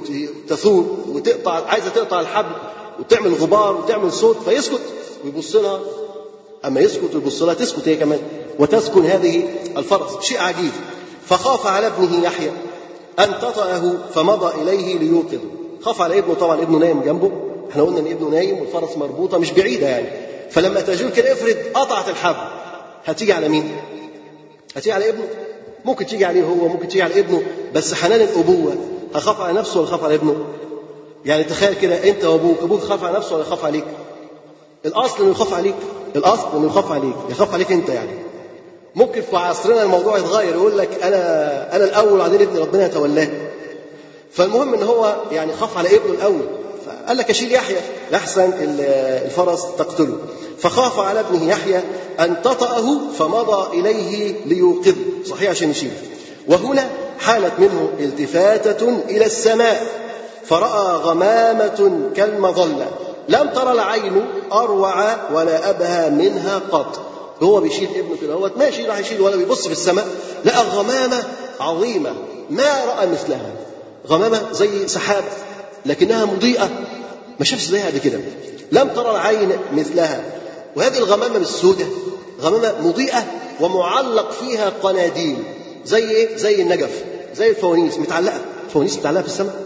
وتثور وتقطع عايزة تقطع الحبل وتعمل غبار وتعمل صوت فيسكت ويبص لها أما يسكت ويبص لها تسكت هي كمان وتسكن هذه الفرس شيء عجيب فخاف على ابنه يحيى أن تطأه فمضى إليه ليوقظه خاف على ابنه طبعا ابنه نايم جنبه احنا قلنا ان ابنه نايم والفرس مربوطة مش بعيدة يعني فلما تجول كده افرض قطعت الحبل هتيجي على مين؟ هتيجي على ابنه ممكن تيجي عليه هو ممكن تيجي على ابنه بس حنان الأبوة هخاف على نفسه ولا خاف على ابنه؟ يعني تخيل كده انت وابوك ابوك خاف على نفسه ولا يخاف عليك؟ الاصل انه يخاف عليك الاصل انه يخاف عليك يخاف عليك انت يعني ممكن في عصرنا الموضوع يتغير يقول لك انا انا الاول وبعدين ابني ربنا يتولاه فالمهم ان هو يعني خاف على ابنه الاول فقال لك اشيل يحيى لاحسن الفرس تقتله فخاف على ابنه يحيى ان تطأه فمضى اليه ليوقظه صحيح عشان يشيله وهنا حالت منه التفاتة إلى السماء فرأى غمامة كالمظلة لم ترى العين أروع ولا أبهى منها قط هو بيشيل ابنه كده هو ماشي راح يشيل ولا بيبص في السماء لقى غمامة عظيمة ما رأى مثلها غمامة زي سحاب لكنها مضيئة ما شافش زيها قبل كده لم ترى العين مثلها وهذه الغمامة مش سودة غمامة مضيئة ومعلق فيها قناديل زي ايه؟ زي النجف زي الفوانيس متعلقة فوانيس متعلقة في السماء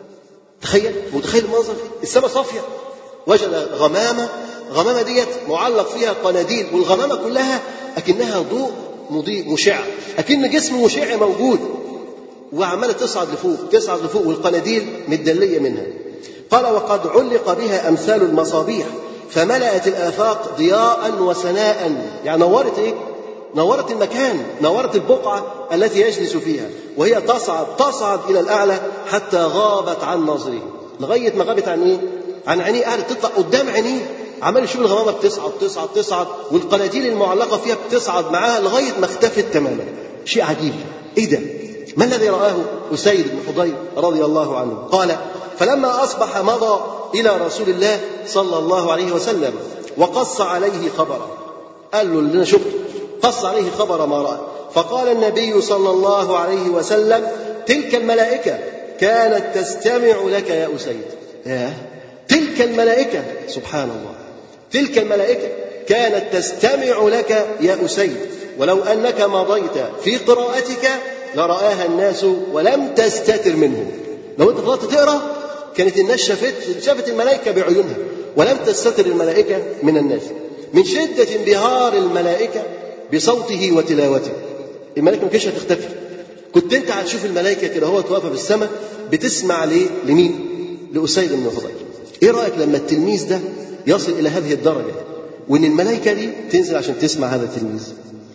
تخيل متخيل المنظر السماء صافية وجد غمامة غمامة ديت معلق فيها قناديل والغمامة كلها أكنها ضوء مضيء مشع أكن جسم مشع موجود وعمالة تصعد لفوق تصعد لفوق والقناديل متدلية منها قال وقد علق بها أمثال المصابيح فملأت الآفاق ضياء وسناء يعني نورت إيه؟ نورت المكان نورت البقعة التي يجلس فيها وهي تصعد تصعد إلى الأعلى حتى غابت عن نظره لغاية ما غابت عن إيه؟ عن عينيه قاعدة تطلع قدام عينيه عمال يشوف الغمامة بتصعد تصعد تصعد والقناديل المعلقة فيها بتصعد معاها لغاية ما اختفت تماما شيء عجيب إيه ده؟ ما الذي رآه أسيد بن حضير رضي الله عنه قال فلما أصبح مضى إلى رسول الله صلى الله عليه وسلم وقص عليه خبره قال له اللي أنا شفته قص عليه خبر ما رأى فقال النبي صلى الله عليه وسلم تلك الملائكة كانت تستمع لك يا أسيد ياه تلك الملائكة سبحان الله تلك الملائكة كانت تستمع لك يا أسيد ولو أنك مضيت في قراءتك لرآها الناس ولم تستتر منهم لو أنت فضلت تقرأ كانت الناس شافت شافت الملائكة بعيونها ولم تستتر الملائكة من الناس من شدة انبهار الملائكة بصوته وتلاوته الملائكة ما كانتش هتختفي كنت انت هتشوف الملائكة كده هو واقفة في السماء بتسمع ليه؟ لمين؟ لأسيد بن حضير ايه رأيك لما التلميذ ده يصل إلى هذه الدرجة وإن الملائكة دي تنزل عشان تسمع هذا التلميذ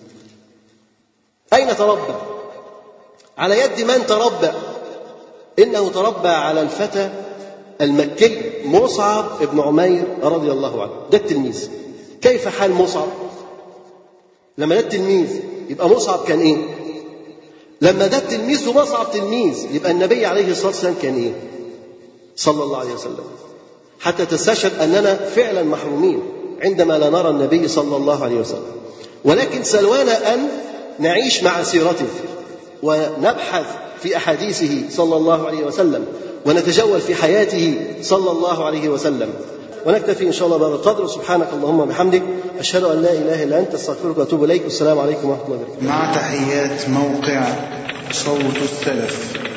أين تربى؟ على يد من تربى؟ إنه تربى على الفتى المكي مصعب بن عمير رضي الله عنه ده التلميذ كيف حال مصعب؟ لما ده التلميذ يبقى مصعب كان ايه؟ لما ده التلميذ ومصعب تلميذ يبقى النبي عليه الصلاه والسلام كان ايه؟ صلى الله عليه وسلم حتى تستشهد اننا فعلا محرومين عندما لا نرى النبي صلى الله عليه وسلم ولكن سلوانا ان نعيش مع سيرته ونبحث في احاديثه صلى الله عليه وسلم ونتجول في حياته صلى الله عليه وسلم ونكتفي ان شاء الله بهذا القدر سبحانك اللهم وبحمدك اشهد ان لا اله الا انت استغفرك واتوب اليك والسلام عليكم ورحمه الله وبركاته مع تحيات موقع صوت السلف